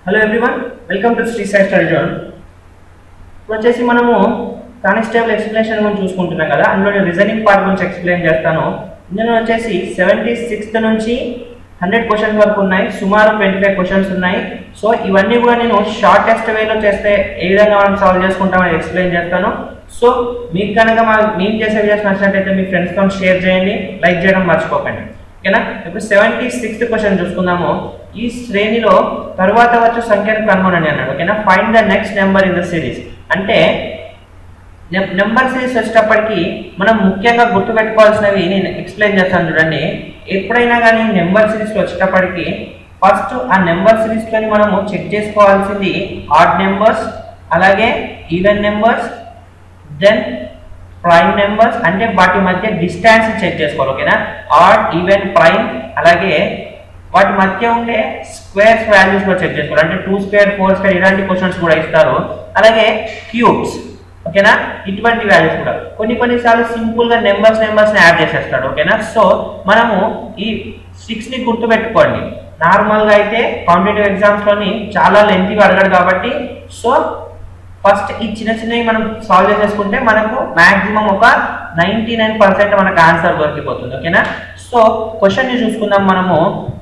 hello everyone welcome to Shri Sai study zone ఇప్పుడు వచ్చేసి మనము కానిస్టేబుల్ ఎక్స్ప్లెనేషన్ గురించి చూసుకుంటున్నాం కదా అందులో నేను రీజనింగ్ పార్ట్ గురించి ఎక్స్ప్లెయిన్ చేస్తాను ఇందులో వచ్చేసి సెవెంటీ సిక్స్త్ నుంచి హండ్రెడ్ క్వశ్చన్స్ వరకు ఉన్నాయి సుమారు ట్వంటీ ఫైవ్ క్వశ్చన్స్ ఉన్నాయి సో ఇవన్నీ కూడా నేను షార్టెస్ట్ వేలో చేస్తే ఏ విధంగా మనం సాల్వ్ చేసుకుంటామని ఎక్స్ప్లెయిన్ చేస్తాను సో మీకు కనుక మా మేము చేసే వీడియోస్ నచ్చినట్టయితే మీ ఫ్రెండ్స్తో షేర్ చేయండి లైక్ చేయడం మర్చిపోకండి ఓకేనా ఇప్పుడు సెవెంటీ సిక్స్త్ క్వశ్చన్ చూసుకుందాము ఈ శ్రేణిలో తరువాత వచ్చే సంఖ్యను కనుగొనండి అన్నాడు ఓకేనా find the next number in the series అంటే నెంబర్ సిరీస్ వచ్చేటప్పటికి మనం ముఖ్యంగా గుర్తుపెట్టుకోవాల్సినవి నేను ఎక్స్ప్లెయిన్ చేస్తాను చూడండి ఎప్పుడైనా కానీ నెంబర్ సిరీస్లో వచ్చేటప్పటికి ఫస్ట్ ఆ నెంబర్ సిరీస్లోని మనము చెక్ చేసుకోవాల్సింది ఆడ్ నెంబర్స్ అలాగే even numbers then prime numbers అంటే వాటి మధ్య డిస్టెన్స్ చెక్ చేసుకోవాలి ఓకేనా ఆడ్ ఈవెన్ ప్రైమ్ అలాగే వాటి మధ్య ఉండే స్క్వేర్స్ వాల్యూస్ కూడా చెక్ చేసుకోవాలి అంటే టూ స్క్వేర్ ఫోర్ స్క్వేర్ ఇలాంటి క్వశ్చన్స్ కూడా ఇస్తారు అలాగే క్యూబ్స్ ఓకేనా ఇటువంటి వాల్యూస్ కూడా కొన్ని కొన్నిసార్లు సింపుల్ గా నెంబర్స్ నెంబర్స్ యాడ్ చేసేస్తాడు ఓకేనా సో మనము ఈ సిక్స్ ని గుర్తుపెట్టుకోండి నార్మల్ గా అయితే కాంపిటేటివ్ ఎగ్జామ్స్ లోని చాలా లెంతీగా అడగడు కాబట్టి సో ఫస్ట్ ఈ చిన్న చిన్నవి మనం సాల్వ్ చేసేసుకుంటే మనకు మాక్సిమం ఒక నైంటీ నైన్ పర్సెంట్ మనకు ఆన్సర్ దొరికిపోతుంది ఓకేనా సో క్వశ్చన్ ని చూసుకుందాం మనము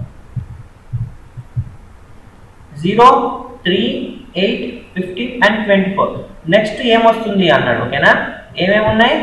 zero three eight fifteen and twenty four next ఏమొస్తుంది అన్నాడు ఓకేనా ఏమేమి ఉన్నాయి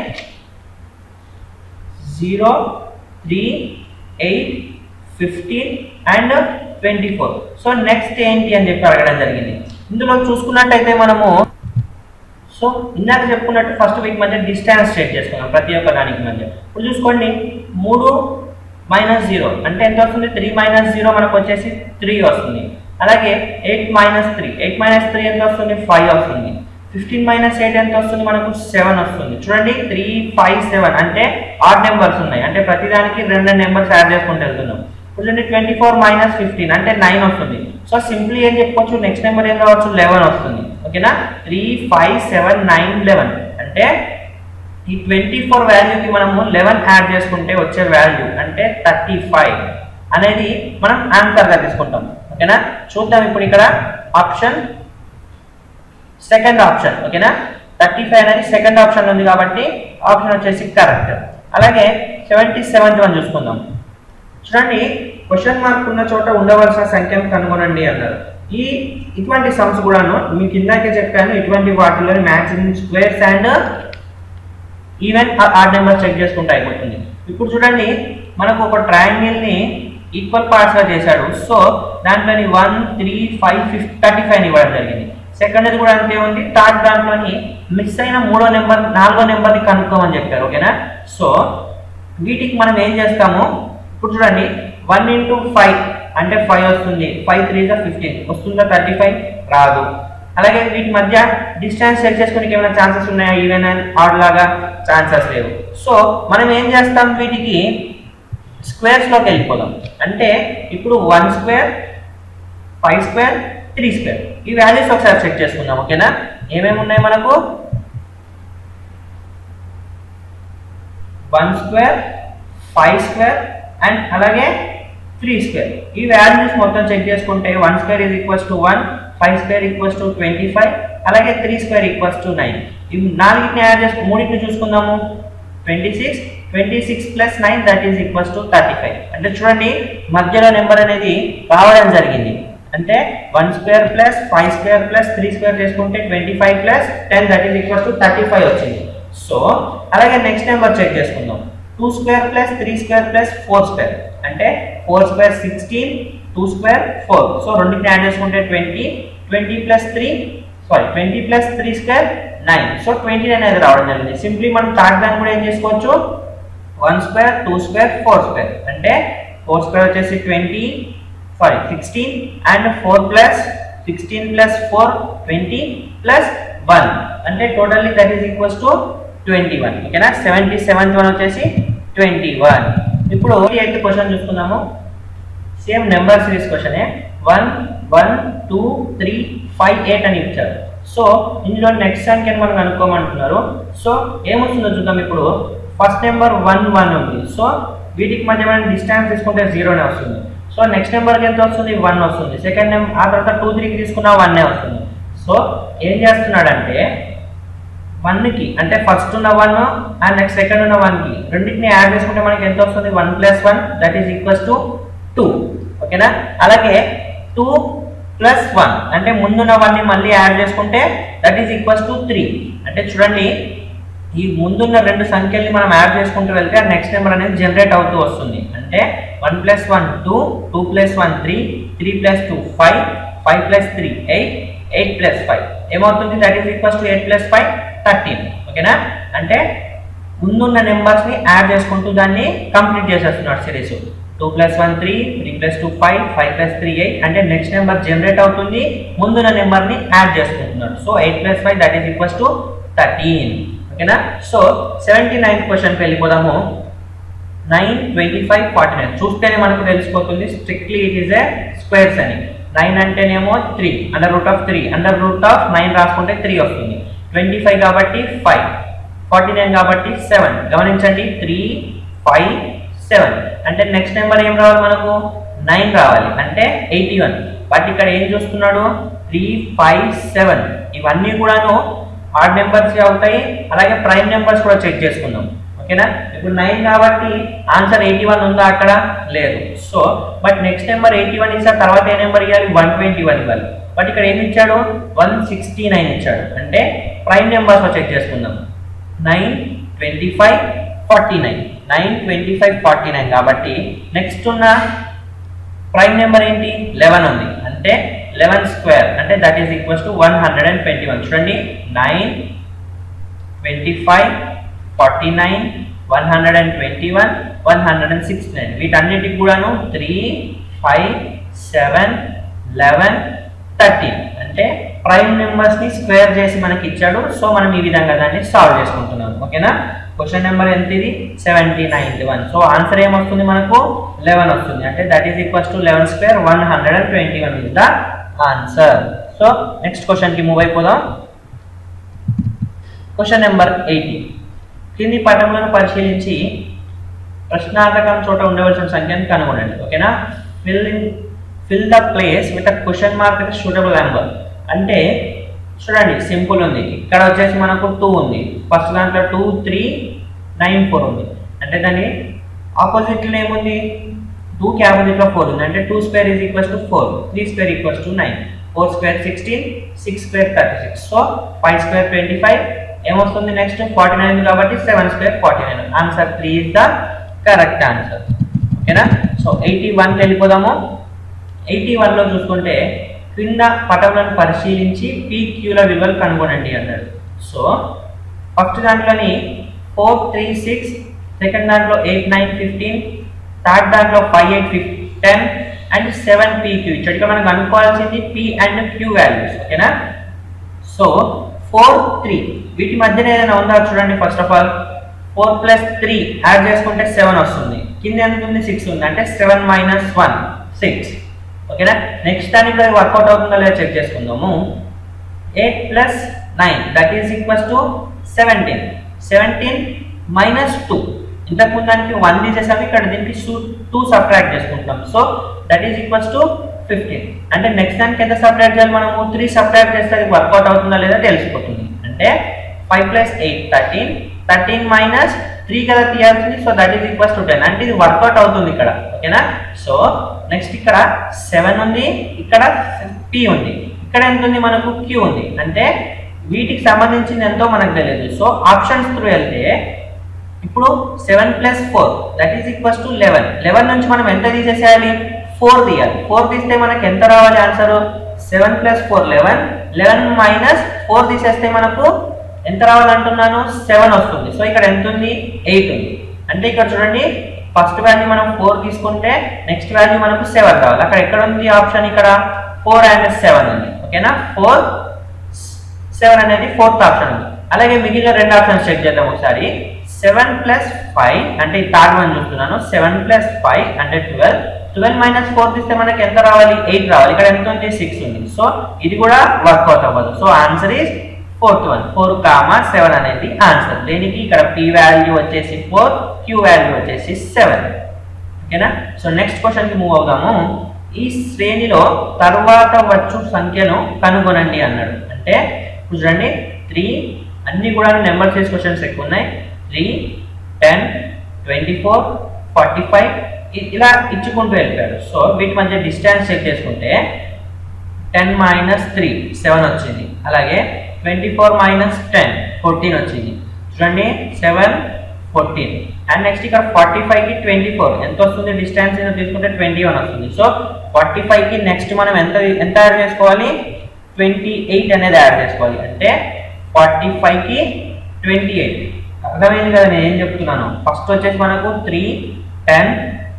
zero three eight fifteen and twenty four so next ఏంటి అని చెప్పి అడగడం జరిగింది ఇందులో చూసుకున్నట్టయితే మనము సో ఇందాక చెప్పుకున్నట్టు ఫస్ట్ వీక్ మధ్య డిస్టెన్స్ చెక్ చేసుకున్నాం ప్రతి ఒక్క దానికి మధ్య ఇప్పుడు చూసుకోండి మూడు మైనస్ జీరో అంటే ఎంత వస్తుంది త్రీ మైనస్ జీరో మనకు వచ్చేసి త్రీ వస్తుంది అలాగే eight minus three eight minus three ఎంత వస్తుంది ఫైవ్ వస్తుంది ఫిఫ్టీన్ మైనస్ ఎయిట్ ఎంత వస్తుంది మనకు సెవెన్ వస్తుంది చూడండి త్రీ ఫైవ్ సెవెన్ అంటే ఆడ్ నెంబర్స్ ఉన్నాయి అంటే ప్రతిదానికి రెండు నెంబర్స్ యాడ్ చేసుకుంటూ వెళ్తున్నాం ఇప్పుడు చూడండి ట్వంటీ ఫోర్ మైనస్ ఫిఫ్టీన్ అంటే నైన్ వస్తుంది సో సింప్లీ ఏం చెప్పుకోవచ్చు నెక్స్ట్ నెంబర్ ఏం కావచ్చు లెవెన్ వస్తుంది ఓకేనా three five seven nine eleven అంటే ఈ ట్వంటీ ఫోర్ వాల్యూకి మనము లెవెన్ యాడ్ చేసుకుంటే వచ్చే వాల్యూ అంటే థర్టీ ఫైవ్ అనేది మనం ఆన్సర్గా తీసుకుంటాం ఓకేనా చూద్దాం ఇప్పుడు ఇక్కడ ఆప్షన్ సెకండ్ ఆప్షన్ ఓకేనా థర్టీ ఫైవ్ అనేది సెకండ్ ఆప్షన్ ఉంది కాబట్టి ఆప్షన్ వచ్చేసి కరెక్ట్ అలాగే సెవెంటీ సెవెంత్ వన్ చూసుకుందాం చూడండి క్వశ్చన్ మార్క్ ఉన్న చోట ఉండవలసిన సంఖ్యను కనుగొనండి అన్నారు ఈ ఇటువంటి సమ్స్ కూడాను మీకు ఇందాకే చెప్పాను ఇటువంటి వాటిలో maximum squares and even odd number check చేసుకుంటే అయిపోతుంది ఇప్పుడు చూడండి మనకు ఒక ట్రయాంగిల్ ని ఈక్వల్ పార్ట్స్ గా చేశాడు సో దాంట్లోని one three five fif thirty five ఇవ్వడం జరిగింది సెకండ్ కూడా అంతే ఉంది థర్డ్ దాంట్లోని మిస్ అయిన మూడో నెంబర్ నాలుగో నెంబర్ని కనుక్కోమని చెప్పారు ఓకేనా సో వీటికి మనం ఏం చేస్తాము ఇప్పుడు చూడండి వన్ ఇంటూ ఫైవ్ అంటే ఫైవ్ వస్తుంది ఫైవ్ త్రీ జా ఫిఫ్టీన్ వస్తుందా థర్టీ ఫైవ్ రాదు అలాగే వీటి మధ్య డిస్టెన్స్ చెక్ చేసుకోనికి ఏమైనా ఛాన్సెస్ ఉన్నాయా ఈవెన్ అండ్ ఆడ్ లాగా ఛాన్సెస్ లేవు సో మనం ఏం చేస్తాం వీటికి స్క్వేర్స్లోకి వెళ్ళిపోదాం అంటే ఇప్పుడు one square five square three square ఈ వాల్యూస్ ఒకసారి చెక్ చేసుకుందాం ఓకేనా ఏమేమి ఉన్నాయి మనకు one square five square and అలాగే త్రీ స్క్వేర్ ఈ వాల్యూస్ మొత్తం చెక్ చేసుకుంటే one square is equals to one five square equals to twenty five అలాగే three square equals to nine ఇవి నాలుగిటిని యాడ్ చేసి మూడింటిని చూసుకుందాము twenty six twenty six plus nine that is equals to thirty five అంటే చూడండి మధ్యలో నెంబర్ అనేది రావడం జరిగింది అంటే one square plus five square plus three square చేసుకుంటే twenty five plus ten that is equals to thirty five వచ్చింది so అలాగే నెక్స్ట్ నెంబర్ చెక్ చేసుకుందాం two square plus three square plus four square అంటే four square sixteen two square four so రెండింటిని add చేసుకుంటే twenty twenty plus three sorry twenty plus three square nine so twenty nine అనేది రావడం జరిగింది simply మనం third దాన్ని కూడా ఏం చేసుకోవచ్చు one square two square four square అంటే ఫోర్ స్క్వేర్ వచ్చేసి twenty sorry sixteen and four plus sixteen plus four twenty plus one అంటే totally that is equals to twenty one ఓకేనా సెవెంటీ సెవెంత్ వన్ వచ్చేసి twenty one ఇప్పుడు eighth question చూసుకుందాము same number series క్వశ్చనే one one two three five eight అని ఇచ్చారు so ఇందులో next సంఖ్యను మనం కనుక్కోమంటున్నారు సో ఏమొస్తుందో చూద్దాం ఇప్పుడు ఫస్ట్ నెంబర్ వన్ వన్ ఉంది సో వీటికి మధ్య మనం డిస్టెన్స్ తీసుకుంటే జీరోనే వస్తుంది సో సో నెక్స్ట్ నెంబర్కి ఎంత వస్తుంది వన్ వస్తుంది సెకండ్ నెంబర్ ఆ తర్వాత టూ త్రీకి తీసుకున్నా వన్నే వస్తుంది సో ఏం చేస్తున్నాడంటే వన్కి అంటే ఫస్ట్ ఉన్న వన్ అండ్ నెక్స్ట్ సెకండ్ ఉన్న వన్కి రెండింటిని యాడ్ చేసుకుంటే మనకి ఎంత వస్తుంది one plus one that is equals to two ఓకేనా అలాగే టూ ప్లస్ వన్ అంటే ముందున్న వన్ని మళ్ళీ యాడ్ చేసుకుంటే that is equals to three అంటే చూడండి ఈ ముందున్న రెండు సంఖ్యల్ని మనం యాడ్ చేసుకుంటూ వెళ్తే ఆ నెక్స్ట్ నెంబర్ అనేది జనరేట్ అవుతూ వస్తుంది అంటే one plus one two two plus one three three plus two five five plus three eight eight plus five ఏమవుతుంది that is equals to eight plus five thirteen ఓకేనా అంటే ముందున్న నెంబర్స్ ని add చేసుకుంటూ దాన్ని కంప్లీట్ చేసేస్తున్నాడు series two plus one three three plus two five five plus three eight అంటే next number generate అవుతుంది ముందున్న నెంబర్ ని యాడ్ చేసుకుంటున్నాడు so eight plus five that is equals to thirteen ఓకేనా సో సెవెంటీ నైన్త్ క్వశ్చన్కి వెళ్ళిపోదాము nine twenty five forty nine చూస్తేనే మనకు తెలిసిపోతుంది strictly it is a squares అని నైన్ అంటేనేమో three under root of three under root of nine రాసుకుంటే three వస్తుంది ట్వంటీ ఫైవ్ కాబట్టి ఫైవ్ ఫార్టీ నైన్ కాబట్టి సెవెన్ గమనించండి త్రీ ఫైవ్ సెవెన్ అంటే నెక్స్ట్ నెంబర్ ఏం రావాలి మనకు నైన్ రావాలి అంటే ఎయిటీ వన్ బట్ ఇక్కడ ఏం చూస్తున్నాడు త్రీ ఫైవ్ సెవెన్ ఇవన్నీ కూడాను ఆడ్ నెంబర్స్ అవుతాయి అలాగే ప్రైమ్ నెంబర్స్ కూడా చెక్ చేసుకుందాం ఓకేనా ఇప్పుడు నైన్ కాబట్టి ఆన్సర్ ఎయిటీ వన్ ఉందా అక్కడ లేదు so but next number eighty one ఇచ్చా తర్వాత ఏ నెంబర్ ఇవ్వాలి వన్ ట్వంటీ వన్ ఇవ్వాలి బట్ ఇక్కడ ఏమి ఇచ్చాడు వన్ సిక్స్టీ నైన్ ఇచ్చాడు అంటే ప్రైమ్ నెంబర్స్ చెక్ చేసుకుందాం nine twenty five forty nine nine twenty five forty nine కాబట్టి నెక్స్ట్ ఉన్న ప్రైమ్ నెంబర్ ఏంటి లెవెన్ ఉంది అంటే లెవెన్ స్క్వేర్ అంటే that is equals to one hundred and twenty one చూడండి nine twenty five forty nine one hundred and twenty one one hundred and sixty nine వీటన్నిటికి కూడాను three five seven eleven thirteen అంటే prime నెంబర్స్ని square చేసి మనకి ఇచ్చాడు so మనం ఈ విధంగా దాన్ని సాల్వ్ చేసుకుంటున్నాం ఓకేనా క్వశ్చన్ నెంబర్ ఎంత ఇది seventy ninety one so answer ఏమొస్తుంది మనకు లెవెన్ వస్తుంది అంటే that is equals to eleven square one hundred and twenty one is the answer so next క్వశ్చన్కి మూవ్ అయిపోదాం క్వశ్చన్ నెంబర్ ఎయిటీ కింది పటములను పరిశీలించి ప్రశ్నార్థకం చోట ఉండవలసిన సంఖ్యను కనుగొనండి ఓకేనా fill in fill the place with a question mark with suitable number అంటే చూడండి సింపుల్ ఉంది ఇక్కడ వచ్చేసి మనకు టూ ఉంది ఫస్ట్ దాంట్లో టూ త్రీ నైన్ ఫోర్ ఉంది అంటే దాని ఆపోజిట్లో ఏముంది టూకి ఆపోజిట్లో ఫోర్ ఉంది అంటే two square is equals to four three square equals to nine four square sixteen six square thirty six so five square twenty five ఏమొస్తుంది నెక్స్ట్ ఫార్టీ నైన్ కాబట్టి seven square forty nine answer three is the correct answer ఓకేనా so eighty వన్కి వెళ్ళిపోదాము eighty వన్లో చూసుకుంటే క్రింద పటములను పరిశీలించి పీక్యూల విలువలు కనుగొనండి అన్నాడు సో ఫస్ట్ దాంట్లోని ఫోర్ త్రీ సిక్స్ సెకండ్ దాంట్లో ఎయిట్ నైన్ ఫిఫ్టీన్ థర్డ్ దాంట్లో five eight fifteen and seven P Q ఇచ్చాడు ఇక్కడ మనకు అనుకోవాల్సింది పీ అండ్ క్యూ వాల్యూస్ ఓకేనా సో ఫోర్ త్రీ వీటి మధ్యన ఏదైనా ఉందా చూడండి first of all four plus three add చేసుకుంటే సెవెన్ వస్తుంది కింద ఎంత ఉంది సిక్స్ ఉంది అంటే సెవెన్ మైనస్ వన్ సిక్స్ ఓకేనా నెక్స్ట్ దానికి అది వర్కౌట్ అవుతుందో లేదో చెక్ చేసుకుందాము eight plus nine that is equals to seventeen seventeen minus two ఇంతకు దానికి వన్ తీసేసాము ఇక్కడ దీనికి టూ సబ్ట్రాక్ట్ చేసుకుంటాం so that is equals to fifteen అంటే నెక్స్ట్ దానికి ఎంత సబ్ట్రాక్ట్ చేయాలి మనము త్రీ సబ్ట్రాక్ట్ చేస్తే అది వర్కౌట్ అవుతుందా లేదా తెలిసిపోతుంది అంటే five plus eight thirteen thirteen minus three కదా తీయాల్సింది so that is equals to ten అంటే ఇది వర్కౌట్ అవుతుంది ఇక్కడ ఓకేనా సో నెక్స్ట్ ఇక్కడ సెవెన్ ఉంది ఇక్కడ పి ఉంది ఇక్కడ ఎంత ఉంది మనకు క్యూ ఉంది అంటే వీటికి సంబంధించింది ఎంతో మనకు తెలియదు సో ఆప్షన్స్ త్రూ వెళ్తే ఇప్పుడు seven plus four that is equals to eleven eleven నుంచి మనం ఎంత తీసేసేయాలి ఫోర్ తీయాలి ఫోర్ తీస్తే మనకి ఎంత రావాలి answer seven plus four eleven eleven minus four తీసేస్తే మనకు ఎంత రావాలంటున్నాను సెవెన్ వస్తుంది సో ఇక్కడ ఎంత ఉంది ఎయిట్ ఉంది అంటే ఇక్కడ చూడండి ఫస్ట్ వాల్యూ మనం ఫోర్ తీసుకుంటే నెక్స్ట్ వాల్యూ మనకు సెవెన్ రావాలి అక్కడ ఎక్కడ ఉంది ఆప్షన్ ఇక్కడ ఫోర్ అండ్ సెవెన్ ఉంది ఓకేనా ఫోర్ సెవెన్ అనేది ఫోర్త్ ఆప్షన్ ఉంది అలాగే మిగిలిన రెండు ఆప్షన్స్ చెక్ చేద్దాం ఒకసారి సెవెన్ ప్లస్ ఫైవ్ అంటే ఈ థర్డ్ వన్ చూస్తున్నాను సెవెన్ ప్లస్ ఫైవ్ అంటే ట్వెల్వ్ ట్వెల్వ్ మైనస్ ఫోర్ తీస్తే మనకి ఎంత రావాలి ఎయిట్ రావాలి ఇక్కడ ఎంత ఉంది సిక్స్ ఉంది సో ఇది కూడా వర్కౌట్ అవ్వదు so answer is fourth one four comma seven అనేది ఆన్సర్ దీనికి ఇక్కడ పి వాల్యూ వచ్చేసి ఫోర్ క్యూ వాల్యూ వచ్చేసి సెవెన్ ఓకేనా సో నెక్స్ట్ క్వశ్చన్కి మూవ్ అవుదాము ఈ శ్రేణిలో తర్వాత వచ్చు సంఖ్యను కనుగొనండి అన్నాడు అంటే ఇప్పుడు చూడండి త్రీ అన్ని కూడా నెంబర్ సైజ్ క్వశ్చన్స్ ఎక్కువ ఉన్నాయి three ten twenty four forty five ఇలా ఇచ్చుకుంటూ వెళ్ళిపోయాడు సో వీటి మధ్య డిస్టెన్స్ చెక్ చేసుకుంటే టెన్ మైనస్ త్రీ సెవెన్ వచ్చింది అలాగే twenty four minus ten fourteen వచ్చింది చూడండి సెవెన్ ఫోర్టీన్ అండ్ నెక్స్ట్ ఇక్కడ ఫార్టీ ఫైవ్కి ట్వంటీ ఫోర్ ఎంత వస్తుంది డిస్టెన్స్ తీసుకుంటే ట్వంటీ వన్ వస్తుంది సో ఫార్టీ ఫైవ్కి నెక్స్ట్ మనం ఎంత ఎంత యాడ్ చేసుకోవాలి ట్వంటీ ఎయిట్ అనేది యాడ్ చేసుకోవాలి అంటే ఫార్టీ ఫైవ్కి ట్వంటీ ఎయిట్ అర్థమైంది కదా నేను ఏం చెప్తున్నాను ఫస్ట్ వచ్చేసి మనకు three ten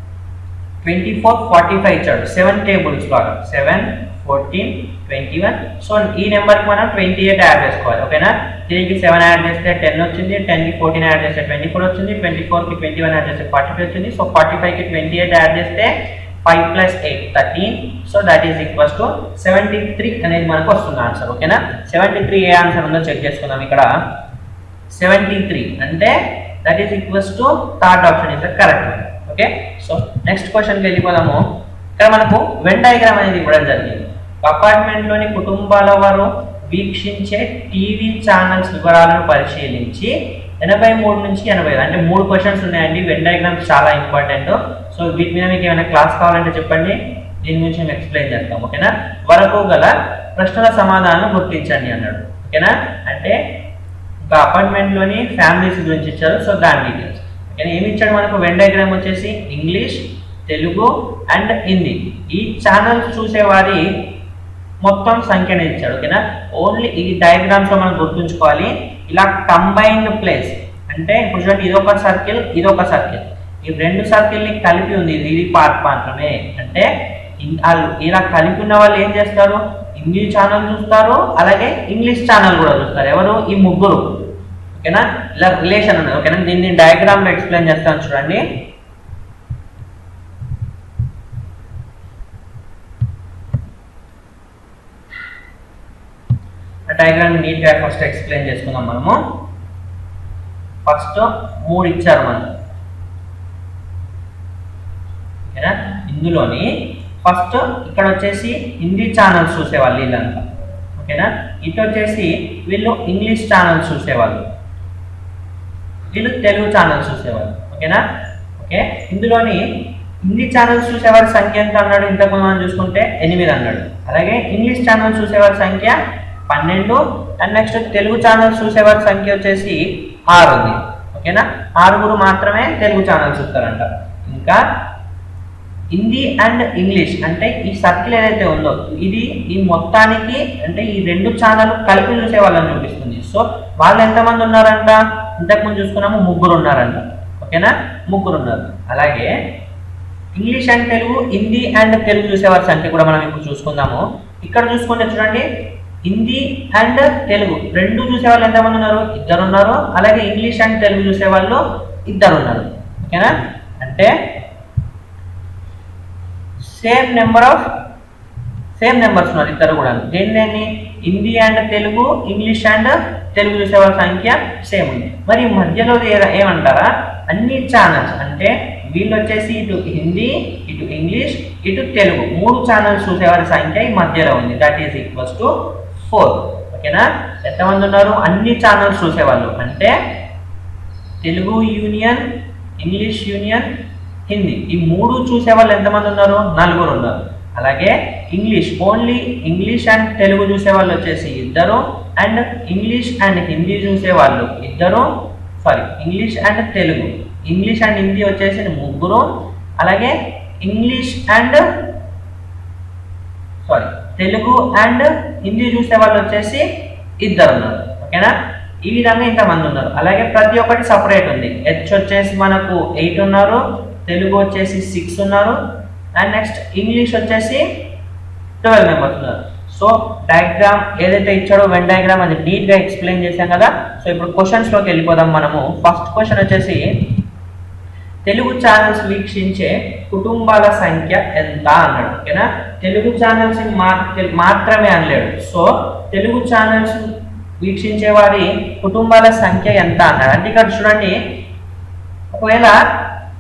twenty four forty five ఇచ్చాడు సెవెన్ టేబుల్స్ లాగా seven fourteen twenty one so ఈ నెంబర్కి మనం ట్వంటీ ఎయిట్ యాడ్ చేసుకోవాలి ఓకేనా త్రీకి సెవెన్ యాడ్ చేస్తే టెన్ వచ్చింది టెన్కి ఫోర్టీన్ యాడ్ చేస్తే ట్వంటీ ఫోర్ వచ్చింది ట్వంటీ ఫోర్కి ట్వంటీ వన్ యాడ్ చేస్తే ఫార్టీ ఫైవ్ వచ్చింది సో ఫార్టీ ఫైవ్కి ట్వంటీ ఎయిట్ యాడ్ చేస్తే five plus eight thirteen so that is equals to seventy three అనేది మనకు వస్తుంది ఆన్సర్ ఓకేనా సెవెంటీ త్రీ ఏ ఆన్సర్ ఉందో చెక్ చేసుకుందాం ఇక్కడ సెవెంటీ త్రీ అంటే that is equals to third option is the correct okay so next క్వశ్చన్కి వెళ్ళిపోదాము ఇక్కడ మనకు వెన్ డయాగ్రామ్ అనేది ఇవ్వడం జరిగింది అపార్ట్మెంట్లోని కుటుంబాల వారు వీక్షించే టీవీ ఛానల్స్ వివరాలను పరిశీలించి ఎనభై మూడు నుంచి ఎనభై ఐదు అంటే మూడు క్వశ్చన్స్ ఉన్నాయండి వెన్ డయాగ్రామ్స్ చాలా ఇంపార్టెంట్ సో వీటి మీద మీకు ఏమైనా క్లాస్ కావాలంటే చెప్పండి దీని గురించి మేము ఎక్స్ప్లెయిన్ చేస్తాం ఓకేనా వరకు గల ప్రశ్నల సమాధానం గుర్తించండి అన్నాడు ఓకేనా అంటే ఒక అపార్ట్మెంట్లోని ఫ్యామిలీస్ గురించి ఇచ్చారు సో దాని డీటెయిల్స్ ఓకేనా ఏమి ఇచ్చాడు మనకు వెన్ డయాగ్రామ్ వచ్చేసి ఇంగ్లీష్ తెలుగు అండ్ హిందీ ఈ ఛానల్స్ చూసేవారి మొత్తం సంఖ్యని ఇచ్చాడు ఓకేనా ఓన్లీ ఈ డయాగ్రామ్స్ లో మనం గుర్తుంచుకోవాలి ఇలా కంబైన్డ్ ప్లేస్ అంటే ఇప్పుడు చూడండి ఇదొక సర్కిల్ ఇదొక సర్కిల్ ఈ రెండు సర్కిల్ ని కలిపి ఉంది ఇది ఇది పార్ట్ మాత్రమే అంటే ఇన్- వాళ్ళు ఇలా కలిపి ఉన్న వాళ్ళు ఏం చేస్తారు హిందీ ఛానల్ చూస్తారు అలాగే ఇంగ్లీష్ ఛానల్ కూడా చూస్తారు ఎవరు ఈ ముగ్గురు ఓకేనా ఇలా రిలేషన్ ఉన్నది ఓకేనా దీన్ని డయాగ్రామ్ లో ఎక్స్ప్లెయిన్ చేస్తాను చూడండి ఆ డయాగ్రామ్ నీట్ గా ఫస్ట్ ఎక్స్ప్లెయిన్ చేసుకుందాం మనము ఫస్ట్ మూడు ఇచ్చారు మనకు ఓకేనా ఇందులోని ఫస్ట్ ఇక్కడ వచ్చేసి హిందీ ఛానల్స్ చూసేవాళ్ళు వీళ్ళంతా ఓకేనా ఇటు వచ్చేసి వీళ్ళు ఇంగ్లీష్ ఛానల్స్ చూసేవాళ్ళు వీళ్ళు తెలుగు ఛానల్స్ చూసేవాళ్ళు ఓకేనా ఓకే ఇందులోని హిందీ ఛానల్స్ చూసేవారి సంఖ్య ఎంత అన్నాడు ఇంతకు ముందు మనం చూసుకుంటే ఎనిమిది అన్నాడు అలాగే ఇంగ్లీష్ ఛానల్స్ చూసేవారి సంఖ్య పన్నెండు అండ్ నెక్స్ట్ తెలుగు ఛానల్స్ చూసేవారి సంఖ్య వచ్చేసి ఆరు ఉంది ఓకేనా ఆరుగురు మాత్రమే తెలుగు ఛానల్స్ చూస్తారంట ఇంకా హిందీ అండ్ ఇంగ్లీష్ అంటే ఈ సర్కిల్ ఏదైతే ఉందో ఇది ఈ మొత్తానికి అంటే ఈ రెండు ఛానల్ కలిపి చూసే వాళ్ళని చూపిస్తుంది సో వాళ్ళు ఎంతమంది ఉన్నారంట ఇంతకుముందు చూసుకున్నాము ముగ్గురు ఉన్నారంట ఓకేనా ముగ్గురు ఉన్నారు అలాగే English and Telugu Hindi and Telugu చూసేవారి సంఖ్య కూడా మనం ఇప్పుడు చూసుకుందాము ఇక్కడ చూసుకుంటే చూడండి హిందీ అండ్ తెలుగు రెండు చూసేవాళ్ళు ఎంతమంది ఉన్నారు ఇద్దరు ఉన్నారు అలాగే ఇంగ్లీష్ అండ్ తెలుగు చూసేవాళ్ళు ఇద్దరు ఉన్నారు ఓకేనా అంటే same number of same numbers ఉన్నారు ఇద్దరు కూడా దేని దేన్ని Hindi and Telugu English and Telugu చూసేవాళ్ళ సంఖ్య సేమ్ ఉంది మరి మధ్యలో ఏ- ఏమంటారా అన్ని ఛానల్స్ అంటే వీళ్ళు వచ్చేసి ఇటు హిందీ ఇటు ఇంగ్లీష్ ఇటు తెలుగు మూడు ఛానల్స్ చూసేవారి సంఖ్య ఈ మధ్యలో ఉంది that is equals to four ఓకేనా ఎంతమంది ఉన్నారు అన్ని ఛానల్స్ చూసేవాళ్ళు అంటే Telugu union English union Hindi ఈ మూడు చూసే వాళ్ళు ఎంతమంది ఉన్నారు నలుగురు ఉన్నారు అలాగే English only English and Telugu చూసే వాళ్ళు వచ్చేసి ఇద్దరు అండ్ ఇంగ్లీష్ అండ్ హిందీ చూసే వాళ్ళు ఇద్దరు sorry English and Telugu English and Hindi వచ్చేసి ముగ్గురు అలాగే English and sorry Telugu and Hindi చూసే వాళ్ళు వచ్చేసి ఇద్దరు ఉన్నారు ఓకేనా ఈ విధంగా ఇంతమంది ఉన్నారు అలాగే ప్రతి ఒక్కటి సపరేట్ ఉంది హెచ్ వచ్చేసి మనకు ఎయిట్ ఉన్నారు తెలుగు వచ్చేసి సిక్స్ ఉన్నారు అండ్ నెక్స్ట్ ఇంగ్లీష్ వచ్చేసి ట్వెల్వ్ మెంబర్స్ ఉన్నారు సో డయాగ్రామ్ ఏదైతే ఇచ్చాడో వెన్ డయాగ్రామ్ అది నీట్గా ఎక్స్ప్లెయిన్ చేశాం కదా సో ఇప్పుడు క్వశ్చన్స్లోకి వెళ్ళిపోదాం మనము ఫస్ట్ క్వశ్చన్ వచ్చేసి తెలుగు ఛానల్స్ వీక్షించే కుటుంబాల సంఖ్య ఎంత అన్నాడు ఓకేనా తెలుగు ఛానల్స్ మాత్రమే అనలేడు సో తెలుగు ఛానల్స్ వీక్షించే వారి కుటుంబాల సంఖ్య ఎంత అన్నాడు అంటే ఇక్కడ చూడండి ఒకవేళ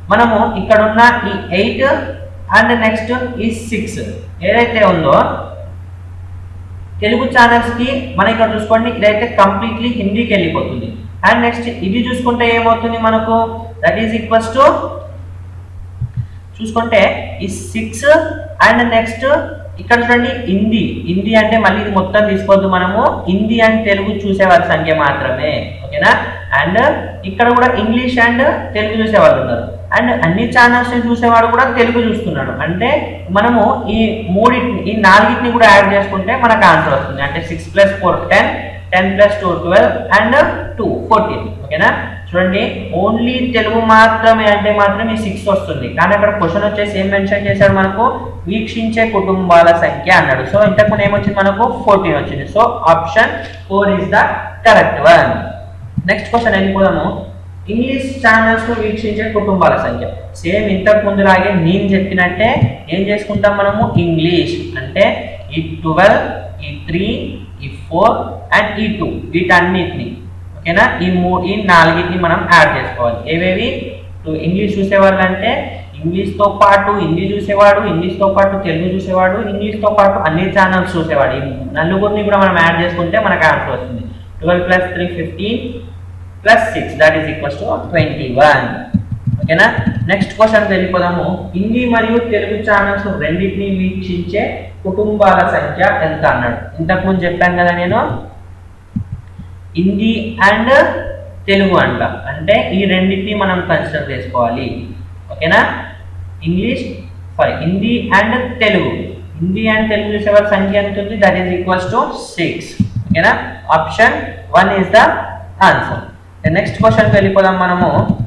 మనము ఇక్కడ ఉన్న ఈ ఎయిట్ అండ్ నెక్స్ట్ ఈ సిక్స్ ఏదైతే ఉందో తెలుగు ఛానల్స్ కి మన ఇక్కడ చూసుకోండి ఇదైతే కంప్లీట్లీ హిందీకి వెళ్ళిపోతుంది అండ్ నెక్స్ట్ ఇది చూసుకుంటే ఏమవుతుంది మనకు దట్ ఈస్ ఈక్వల్స్ టు చూసుకుంటే ఈ సిక్స్ అండ్ నెక్స్ట్ ఇక్కడ చూడండి హిందీ హిందీ అంటే మళ్ళీ ఇది మొత్తం తీసుకోవద్దు మనము హిందీ అండ్ తెలుగు చూసేవారి సంఖ్య మాత్రమే ఓకేనా అండ్ ఇక్కడ కూడా ఇంగ్లీష్ అండ్ తెలుగు చూసేవాళ్ళు ఉన్నారు అండ్ అన్ని ఛానల్స్ చూసేవాడు కూడా తెలుగు చూస్తున్నాడు అంటే మనము ఈ మూడింటిని ఈ నాలుగింటిని కూడా యాడ్ చేసుకుంటే మనకు ఆన్సర్ వస్తుంది అంటే six plus four ten ten plus two twelve and two fourteen ఓకేనా చూడండి ఓన్లీ తెలుగు మాత్రమే అంటే మాత్రం ఈ సిక్స్ వస్తుంది కానీ అక్కడ క్వశ్చన్ వచ్చేసి ఏం మెన్షన్ చేశాడు మనకు వీక్షించే కుటుంబాల సంఖ్య అన్నాడు సో ఇంతకుముందు ఏమొచ్చింది మనకు ఫోర్టీన్ వచ్చింది so option four is the correct one next question వెళ్ళిపోదాము ఇంగ్లీష్ ఛానల్స్ ను వీక్షించే కుటుంబాల సంఖ్య సేమ్ ఇంతకు ముందులాగే నేను చెప్పినట్టే ఏం చేసుకుంటాం మనము ఇంగ్లీష్ అంటే ఈ ట్వెల్వ్ ఈ త్రీ ఈ ఫోర్ అండ్ ఈ టూ వీటన్నిటిని ఓకేనా ఈ మూ ఈ నాలుగింటిని మనం యాడ్ చేసుకోవాలి ఏవేవి టు ఇంగ్లీష్ చూసేవాళ్ళు అంటే ఇంగ్లీష్తో పాటు హిందీ చూసేవాడు ఇంగ్లీష్తో పాటు తెలుగు చూసేవాడు ఇంగ్లీష్తో పాటు అన్ని ఛానల్స్ చూసేవాడు ఈ నలుగురిని కూడా మనం యాడ్ చేసుకుంటే మనకు ఆన్సర్ వస్తుంది twelve plus three fifteen plus six that is equals to twenty one ఓకేనా నెక్స్ట్ క్వశ్చన్ వెళ్ళిపోదాము హిందీ మరియు తెలుగు ఛానల్స్ రెండింటిని వీక్షించే కుటుంబాల సంఖ్య ఎంత అన్నాడు ఇంతకుముందు చెప్పాను కదా నేను హిందీ అండ్ తెలుగు అంట అంటే ఈ రెండింటిని మనం కన్సిడర్ చేసుకోవాలి ఓకేనా English sorry Hindi and Telugu Hindi and Telugu చూసేవారి సంఖ్య ఎంత ఉంది that is equals to six ఓకేనా option one is the answer next క్వశ్చన్కి వెళ్ళిపోదాం మనము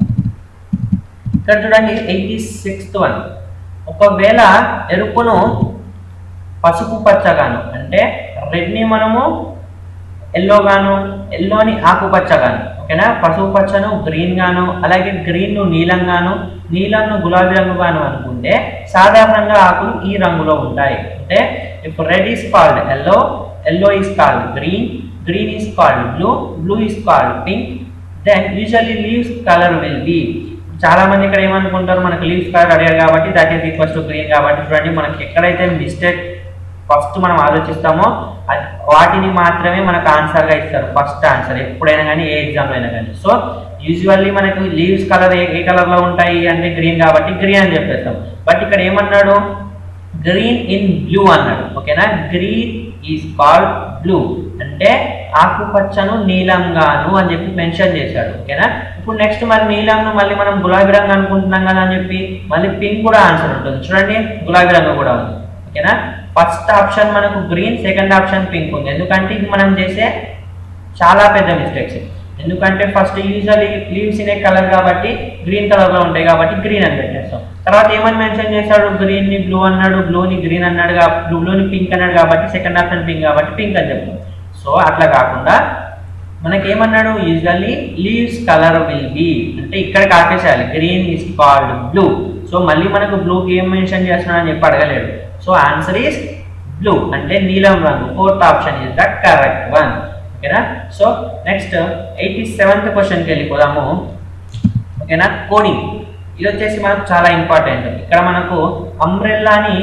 ఇక్కడ చూడండి ఎయిటీ సిక్స్త్ వన్ ఒకవేళ ఎరుపును పసుపు పచ్చగాను అంటే రెడ్ని మనము ఎల్లో గాను ఎల్లోని ఆకుపచ్చ గాను ఓకేనా పసుపు పచ్చను గ్రీన్ గాను అలాగే గ్రీన్ ను నీలం గాను నీలంను గులాబీ రంగు గాను అనుకుంటే సాధారణంగా ఆకులు ఈ రంగులో ఉంటాయి అంటే if red is called yellow yellow is called green green is called blue blue is called pink then usually leaves colour will be చాలా మంది ఇక్కడ ఏమనుకుంటారు మనకు లీవ్స్ కలర్ అడిగారు కాబట్టి that is equals to green కాబట్టి చూడండి మనకి ఎక్కడైతే మిస్టేక్ ఫస్ట్ మనం ఆలోచిస్తామో అది వాటిని మాత్రమే మనకు ఆన్సర్గా ఇస్తారు ఫస్ట్ ఆన్సర్ ఎప్పుడైనా కానీ ఏ ఎగ్జామ్లో అయినా కానీ సో యూజువల్లీ మనకు లీవ్స్ కలర్ ఏ ఏ కలర్లో ఉంటాయి అంటే గ్రీన్ కాబట్టి గ్రీన్ అని చెప్పేస్తాం బట్ ఇక్కడ ఏమన్నాడు గ్రీన్ ఇన్ బ్లూ అన్నాడు ఓకేనా గ్రీన్ ఈజ్ కాల్డ్ బ్లూ అంటే ఆకుపచ్చను నీలంగాను అని చెప్పి మెన్షన్ చేశాడు ఓకేనా ఇప్పుడు నెక్స్ట్ మరి నీలంను మళ్ళీ మనం గులాబీ రంగు అనుకుంటున్నాం కదా అని చెప్పి మళ్ళీ పింక్ కూడా ఆన్సర్ ఉంటుంది చూడండి గులాబీ రంగు కూడా ఉంది ఓకేనా ఫస్ట్ ఆప్షన్ మనకు గ్రీన్ సెకండ్ ఆప్షన్ పింక్ ఉంది ఎందుకంటే ఇది మనం చేసే చాలా పెద్ద మిస్టేక్స్ ఎందుకంటే ఫస్ట్ యూజువల్లీ లీవ్స్ ఇనే కలర్ కాబట్టి గ్రీన్ కలర్ లో ఉంటాయి కాబట్టి గ్రీన్ అని పెట్టేస్తాం తర్వాత ఏమని మెన్షన్ చేశాడు గ్రీన్ ని బ్లూ అన్నాడు బ్లూని గ్రీన్ అన్నాడు బ్లూని పింక్ అన్నాడు కాబట్టి సెకండ్ ఆప్షన్ పింక్ కాబట్టి పింక్ అని చెప్తాం సో అట్లా కాకుండా మనకి ఏమన్నాడు usually leaves colour will be అంటే ఇక్కడ కాకేసేయాలి green is called blue so మళ్ళీ మనకు బ్లూకి ఏం మెన్షన్ చేస్తున్నాడు అని చెప్పి అడగలేడు సో ఆన్సర్ ఈస్ బ్లూ అంటే నీలం రంగు fourth option is the correct one ఓకేనా సో నెక్స్ట్ ఎయిటీ సెవెంత్ క్వశ్చన్కి వెళ్ళిపోదాము ఓకేనా కోడింగ్ ఇది వచ్చేసి మనకు చాలా ఇంపార్టెంట్ ఇక్కడ మనకు అంబ్రెల్లాని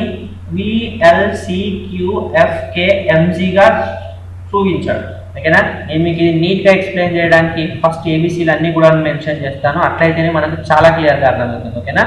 విఎల్సిక్యూఎఫ్కేఎంజీగా చూపించాడు ఓకేనా నేను మీకు ఇది నీట్గా ఎక్స్ప్లెయిన్ చేయడానికి ఫస్ట్ ఏబీసీలు అన్నీ కూడా మెన్షన్ చేస్తాను అట్లయితేనే మనకు చాలా క్లియర్గా అర్థమవుతుంది ఓకేనా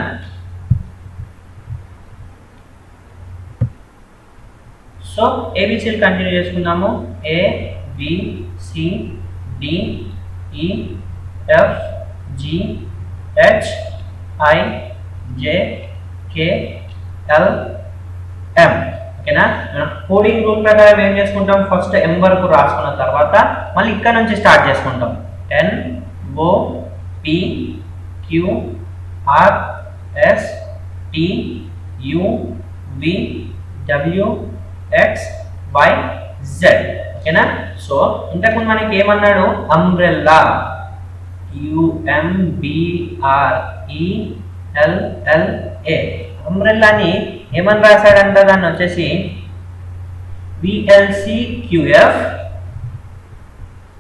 సో ఏబీసీలు కంటిన్యూ చేసుకుందాము A B C D E F G H I J K L M ఓకేనా మనం కోడింగ్ రూల్ ప్రకారం ఏం చేసుకుంటాం ఫస్ట్ ఎం వరకు రాసుకున్న తర్వాత మళ్ళీ ఇక్కడ నుంచి స్టార్ట్ చేసుకుంటాం N O P Q R S T U V W X Y Z ఓకేనా సో ఇంతకుముందు మనకి ఏమన్నాడు అంబ్రెల్లా యుఎంబిఆర్ఈఎల్ఎల్ఏ అంబ్రెల్లాని ఏమని రాశాడంట దాన్ని వచ్చేసి విఎల్సి క్యూఎఫ్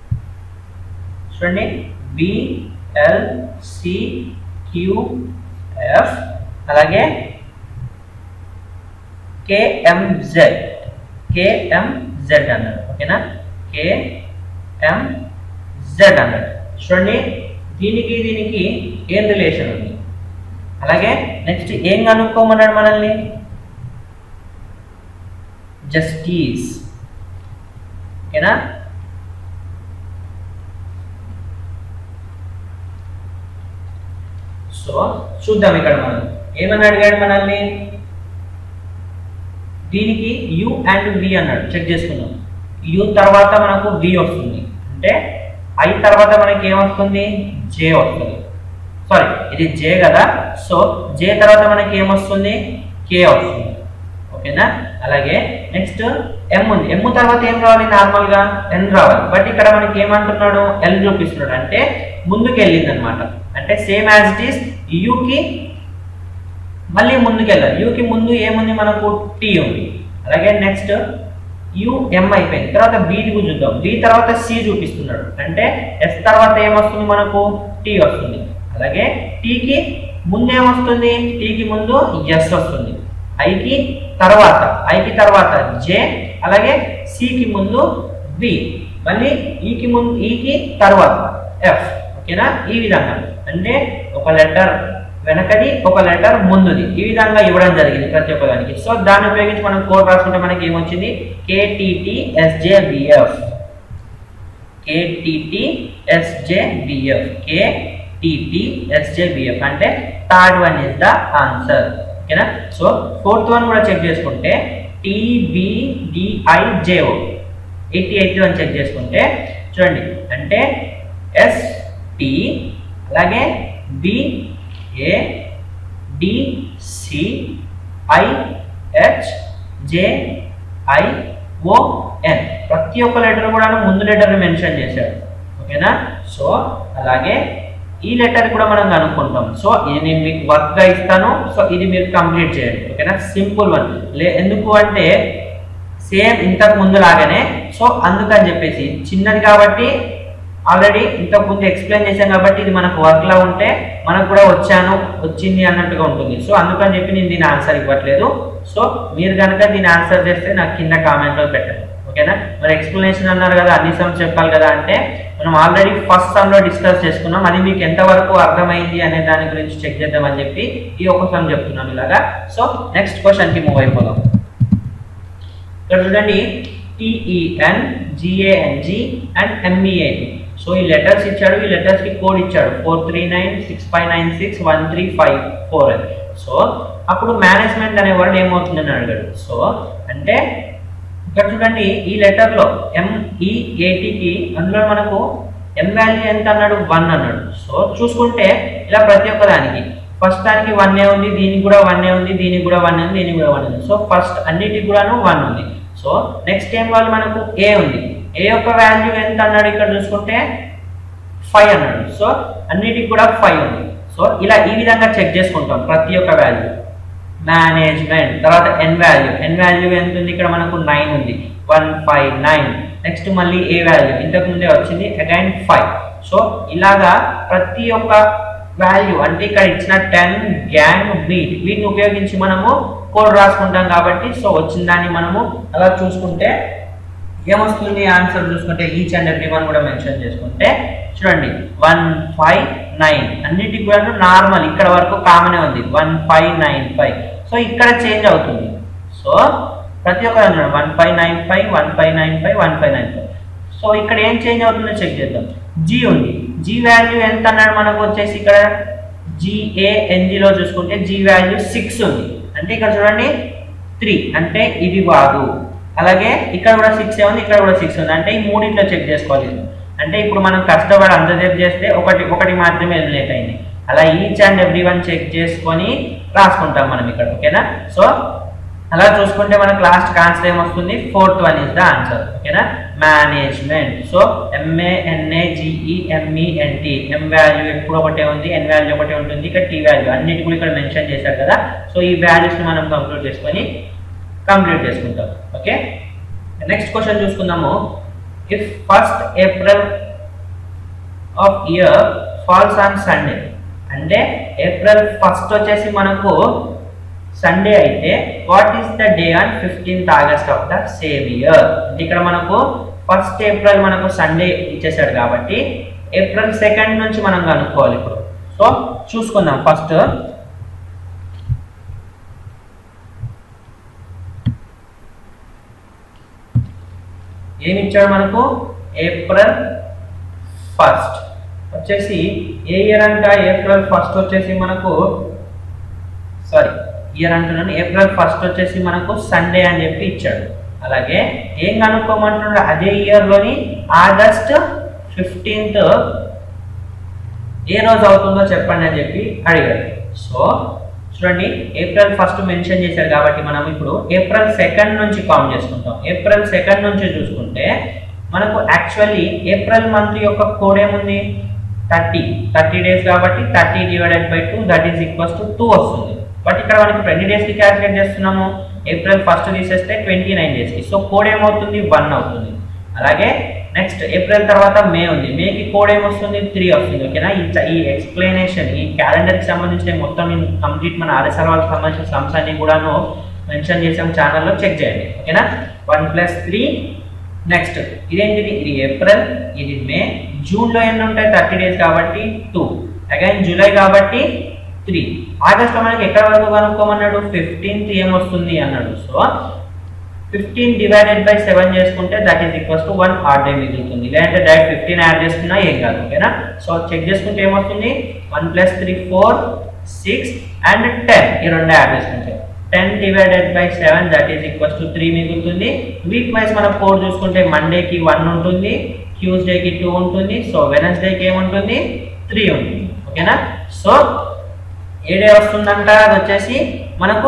చూడండి విఎల్సి క్యూఎఫ్ ఎఫ్ అలాగే కేఎంజెడ్ కేఎంజెడ్ అన్నాడు ఓకేనా కేఎంజెడ్ అన్నాడు చూడండి దీనికి దీనికి ఏం రిలేషన్ ఉంది అలాగే నెక్స్ట్ ఏం కనుక్కోమన్నాడు మనల్ని జస్టిస్ ఓకేనా సో చూద్దాం ఇక్కడ మనం ఏమని అడిగాడు మనల్ని దీనికి యు అండ్ వి అన్నాడు చెక్ చేసుకుందాం యు తర్వాత మనకు వి వస్తుంది అంటే ఐ తర్వాత మనకి ఏమొస్తుంది జే వస్తుంది సారీ ఇది జే కదా సో జే తర్వాత మనకి ఏమొస్తుంది కే వస్తుంది ఓకేనా అలాగే నెక్స్ట్ ఎం ఉంది ఎం తర్వాత ఏం రావాలి నార్మల్గా ఎన్ రావాలి బట్ ఇక్కడ మనకి ఏమంటున్నాడు ఎల్ చూపిస్తున్నాడు అంటే ముందుకు వెళ్ళింది అనమాట అంటే సేమ్ యాజ్ ఇట్ ఈస్ యూకి మళ్ళీ ముందుకు వెళ్ళాలి యూకి ముందు ఏముంది మనకు టీ ఉంది అలాగే నెక్స్ట్ యు ఎం అయిపోయింది తర్వాత బీది చూద్దాం బి తర్వాత సి చూపిస్తున్నాడు అంటే ఎస్ తర్వాత ఏమొస్తుంది మనకు టీ వస్తుంది అలాగే టీకి ముందు ఏమొస్తుంది టీకి ముందు ఎస్ వస్తుంది ఐకి తర్వాత ఐకి తర్వాత జే అలాగే సికి ముందు బి మళ్ళీ ఈకి ముందు ఈకి తర్వాత ఎఫ్ ఓకేనా ఈ విధంగా అంటే ఒక లెటర్ వెనకది ఒక లెటర్ ముందుది ఈ విధంగా ఇవ్వడం జరిగింది ప్రతి ఒక్క దానికి సో దాన్ని ఉపయోగించి మనం కోడ్ రాసుకుంటే మనకి ఏమొచ్చింది కేటీటీ ఎస్జేబిఎఫ్ కేటీటీ ఎస్జేబిఎఫ్ కేటీటీ ఎస్జేబిఎఫ్ అంటే third one is the answer ఓకేనా సో ఫోర్త్ వన్ కూడా చెక్ చేసుకుంటే TBDIJO eighty eighty one check చేసుకుంటే చూడండి అంటే ఎస్ టి అలాగే B A D C I H J I O N ప్రతి ఒక్క లెటర్ కూడా ముందు లెటర్ మెన్షన్ చేశాడు ఓకేనా సో అలాగే ఈ లెటర్ కూడా మనం కనుక్కుంటాం సో ఇది నేను మీకు వర్క్గా ఇస్తాను సో ఇది మీరు కంప్లీట్ చేయండి ఓకేనా సింపుల్ వన్ లే ఎందుకు అంటే సేమ్ ఇంతకు ముందు లాగానే సో అందుకని చెప్పేసి చిన్నది కాబట్టి ఆల్రెడీ ఇంతకు ముందు ఎక్స్ప్లెయిన్ చేశాం కాబట్టి ఇది మనకు వర్క్లా ఉంటే మనకు కూడా వచ్చాను వచ్చింది అన్నట్టుగా ఉంటుంది సో అందుకని చెప్పి నేను దీని ఆన్సర్ ఇవ్వట్లేదు సో మీరు కనుక దీని ఆన్సర్ చేస్తే నాకు కింద కామెంట్లో పెట్టండి ఓకేనా మరి ఎక్స్ప్లెనేషన్ అన్నారు కదా అన్ని సమ్స్ చెప్పాలి కదా అంటే మనం ఆల్రెడీ ఫస్ట్ సమ్లో డిస్కస్ చేసుకున్నాం అది మీకు ఎంతవరకు అర్థమైంది అనే దాని గురించి చెక్ చేద్దామని చెప్పి ఈ ఒక సమ్ చెప్తున్నాం ఇలాగా సో నెక్స్ట్ క్వశ్చన్కి మూవ్ అయిపోదాం ఇక్కడ చూడండి TEN GANG and MEAT so ఈ లెటర్స్ ఇచ్చాడు ఈ లెటర్స్కి కోడ్ ఇచ్చాడు four three nine six five nine six one three five four అని సో అప్పుడు మేనేజ్మెంట్ అనే వర్డ్ ఏమవుతుందని అడిగాడు సో అంటే ఇక్కడ చూడండి ఈ లెటర్లో ఎంఈఏటికి అందులో మనకు ఎం వాల్యూ ఎంత అన్నాడు వన్ అన్నాడు సో చూసుకుంటే ఇలా ప్రతి ఒక్క దానికి ఫస్ట్ దానికి వన్ ఏ ఉంది దీనికి కూడా వన్ ఏ ఉంది దీనికి కూడా వన్ ఉంది దీనికి కూడా వన్ ఉంది సో ఫస్ట్ అన్నిటికి కూడాను వన్ ఉంది సో నెక్స్ట్ ఏం వాళ్ళు మనకు ఏ ఉంది ఏ యొక్క వాల్యూ ఎంత అన్నాడు ఇక్కడ చూసుకుంటే ఫైవ్ అన్నాడు సో అన్నిటికి కూడా ఫైవ్ ఉంది సో ఇలా ఈ విధంగా చెక్ చేసుకుంటాం ప్రతి ఒక్క వాల్యూ మేనేజ్మెంట్ తర్వాత ఎన్ వాల్యూ ఎన్ వాల్యూ ఎంత ఉంది ఇక్కడ మనకు నైన్ ఉంది వన్ ఫైవ్ నైన్ నెక్స్ట్ మళ్ళీ ఏ వాల్యూ ఇంతకు ముందే వచ్చింది అగైన్ ఫైవ్ సో ఇలాగా ప్రతి ఒక్క వాల్యూ అంటే ఇక్కడ ఇచ్చిన టెన్ గ్యాంగ్ బీట్ వీటిని ఉపయోగించి మనము కోడ్ రాసుకుంటాం కాబట్టి సో వచ్చిన దాన్ని మనము అలా చూసుకుంటే ఏమొస్తుంది ఆన్సర్ చూసుకుంటే ఈచ్ అండ్ ఎవ్రీ వన్ కూడా మెన్షన్ చేసుకుంటే చూడండి వన్ ఫైవ్ నైన్ అన్నిటికి కూడా నార్మల్ ఇక్కడ వరకు కామనే ఉంది one five nine five so ఇక్కడ చేంజ్ అవుతుంది సో ప్రతి ఒక్క దాంట్లో one five nine five one five nine five one five nine five so ఇక్కడ ఏం చేంజ్ అవుతుందో చెక్ చేద్దాం జీ ఉంది జీ వాల్యూ ఎంత అన్నాడు మనకు వచ్చేసి ఇక్కడ జిఏఎన్జిలో చూసుకుంటే జీ వాల్యూ సిక్స్ ఉంది అంటే ఇక్కడ చూడండి త్రీ అంటే ఇది కాదు అలాగే ఇక్కడ కూడా సిక్స్ ఉంది ఇక్కడ కూడా సిక్స్ ఉంది అంటే ఈ మూడింట్లో చెక్ చేసుకోవాలి అంటే ఇప్పుడు మనం కష్టపడి అంతసేపు చేస్తే ఒకటి ఒకటి మాత్రమే ఎలిమినేట్ అయింది అలా each and every one check చేసుకొని రాసుకుంటాం మనం ఇక్కడ ఓకేనా సో అలా చూసుకుంటే మనకు లాస్ట్ ఆన్సర్ ఏమొస్తుంది fourth one is the answer ఓకేనా management so MA NA GE MENT M value ఎప్పుడు ఒకటే ఉంది ఎన్ వాల్యూ ఒకటే ఉంటుంది ఇక్కడ టీ వాల్యూ అన్నిటి కూడా ఇక్కడ మెన్షన్ చేశారు కదా సో ఈ వాల్యూస్ని మనం కంక్లూడ్ చేసుకొని కంప్లీట్ చేసుకుంటాం ఓకే నెక్స్ట్ క్వశ్చన్ చూసుకుందాము if first April of year falls on Sunday అంటే ఏప్రిల్ ఫస్ట్ వచ్చేసి మనకు సండే అయితే what is the day on fifteenth August of the same year అంటే ఇక్కడ మనకు ఫస్ట్ ఏప్రిల్ మనకు సండే ఇచ్చేసాడు కాబట్టి ఏప్రిల్ సెకండ్ నుంచి మనం కనుక్కోవాలి ఇప్పుడు సో చూసుకుందాం ఫస్ట్ ఏమి ఇచ్చాడు మనకు ఏప్రిల్ ఫస్ట్ వచ్చేసి ఏ ఇయర్ అంట ఏప్రిల్ ఫస్ట్ వచ్చేసి మనకు సారీ ఇయర్ అంటున్నాను ఏప్రిల్ ఫస్ట్ వచ్చేసి మనకు సండే అని చెప్పి ఇచ్చాడు అలాగే ఏం కనుక్కోమంటున్నాడు అదే ఇయర్లోని ఆగస్ట్ ఫిఫ్టీన్త్ ఏ రోజు అవుతుందో చెప్పండి అని చెప్పి అడిగాడు సో చూడండి ఏప్రిల్ ఫస్ట్ మెన్షన్ చేశారు కాబట్టి మనం ఇప్పుడు ఏప్రిల్ సెకండ్ నుంచి కౌంట్ చేసుకుంటాం ఏప్రిల్ సెకండ్ నుంచి చూసుకుంటే మనకు యాక్చువల్లీ ఏప్రిల్ మంత్ యొక్క కోడ్ ఏముంది థర్టీ థర్టీ డేస్ కాబట్టి thirty divided by two that is equals to two వస్తుంది బట్ ఇక్కడ మనకి ఎన్ని డేస్కి క్యాల్కులేట్ చేస్తున్నాము ఏప్రిల్ ఫస్ట్ తీసేస్తే ట్వంటీ నైన్ డేస్కి సో కోడ్ ఏమవుతుంది వన్ అవుతుంది అలాగే నెక్స్ట్ ఏప్రిల్ తర్వాత మే ఉంది మేకి కోడ్ ఏమొస్తుంది త్రీ వస్తుంది ఓకేనా ఈ ఈ ఎక్స్ప్లెనేషన్ ఈ క్యాలెండర్కి సంబంధించిన మొత్తం కంప్లీట్ మన ఆర్ఎస్ఆర్ వాళ్ళకి సంబంధించిన సమ్స్ అన్ని కూడాను మెన్షన్ చేసాం ఛానల్లో చెక్ చేయండి ఓకేనా వన్ ప్లస్ త్రీ నెక్స్ట్ ఇదేంటిది ఇది ఏప్రిల్ ఇది మే జూన్లో ఎన్ని ఉంటాయి థర్టీ డేస్ కాబట్టి టూ అగైన్ జూలై కాబట్టి త్రీ ఆగస్ట్లో మనకి ఎక్కడ వరకు కనుక్కోమన్నాడు ఫిఫ్టీన్త్ ఏమొస్తుంది అన్నాడు so fifteen divided by seven చేసుకుంటే that is equals to one or day మిగులుతుంది లేదంటే డైరెక్ట్ ఫిఫ్టీన్ యాడ్ చేసుకున్నా ఏం కాదు ఓకేనా సో చెక్ చేసుకుంటే ఏమొస్తుంది one plus three four six and ten ఈ రెండు యాడ్ చేసుకుంటే ten divided by seven that is equals to three మిగులుతుంది వీక్ వైజ్ మనం కోడ్ చూసుకుంటే మండేకి వన్ ఉంటుంది ట్యూస్డేకి టూ ఉంటుంది సో వెనస్డేకి ఏముంటుంది త్రీ ఉంటుంది ఓకేనా సో ఏ డే వస్తుందంట అది వచ్చేసి మనకు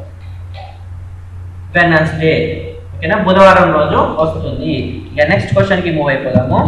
వెనస్డే ఓకేనా బుధవారం రోజు వస్తుంది ఇక నెక్స్ట్ క్వశ్చన్కి మూవ్ అయిపోదాము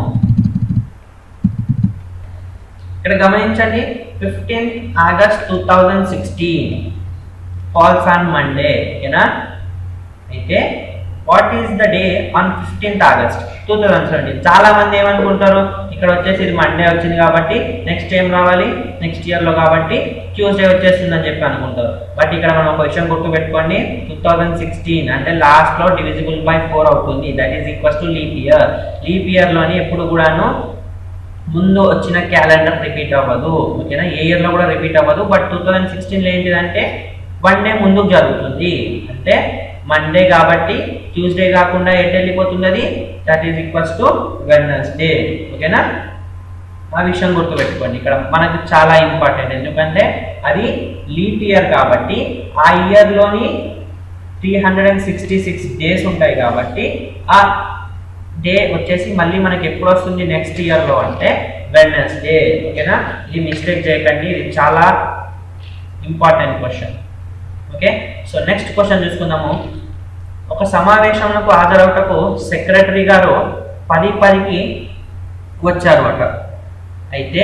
ఇక్కడ గమనించండి fifteenth August two thousand sixteen falls on Monday ఓకేనా అయితే what is the day on fifteenth August two thousand seventeen చాలా మంది ఏమనుకుంటారు ఇక్కడ వచ్చేసి ఇది మండే వచ్చింది కాబట్టి నెక్స్ట్ ఏం రావాలి నెక్స్ట్ ఇయర్లో కాబట్టి ట్యూస్డే వచ్చేస్తుందని చెప్పి అనుకుంటారు బట్ ఇక్కడ మనం ఒక విషయం గుర్తు పెట్టుకోండి టూ థౌజండ్ సిక్స్టీన్ అంటే లాస్ట్లో డివిజిబుల్ బై ఫోర్ అవుతుంది that is equals to leap year leap ఇయర్లోని ఎప్పుడు కూడాను ముందు వచ్చిన క్యాలెండర్ రిపీట్ అవ్వదు ఓకేనా ఏ ఇయర్లో కూడా రిపీట్ అవ్వదు బట్ టూ థౌజండ్ సిక్స్టీన్లో ఏంటిదంటే వన్ డే ముందుకు జరుగుతుంది అంటే మండే కాబట్టి ట్యూస్డే కాకుండా ఎట్ వెళ్ళిపోతుంది అది that is equals to Wednesday ఓకేనా ఆ విషయం గుర్తుపెట్టుకోండి ఇక్కడ మనకు చాలా ఇంపార్టెంట్ ఎందుకంటే అది లీప్ ఇయర్ కాబట్టి ఆ ఇయర్లోని three hundred and sixty six days ఉంటాయి కాబట్టి ఆ డే వచ్చేసి మళ్ళీ మనకి ఎప్పుడు వస్తుంది నెక్స్ట్ ఇయర్లో అంటే వెడ్నెస్డే ఓకేనా ఇది మిస్టేక్ చేయకండి ఇది చాలా important question okay so next question చూసుకుందాము ఒక సమావేశంలో హాజరవుటకు సెక్రటరీ గారు పది పదికి వచ్చారు అట అయితే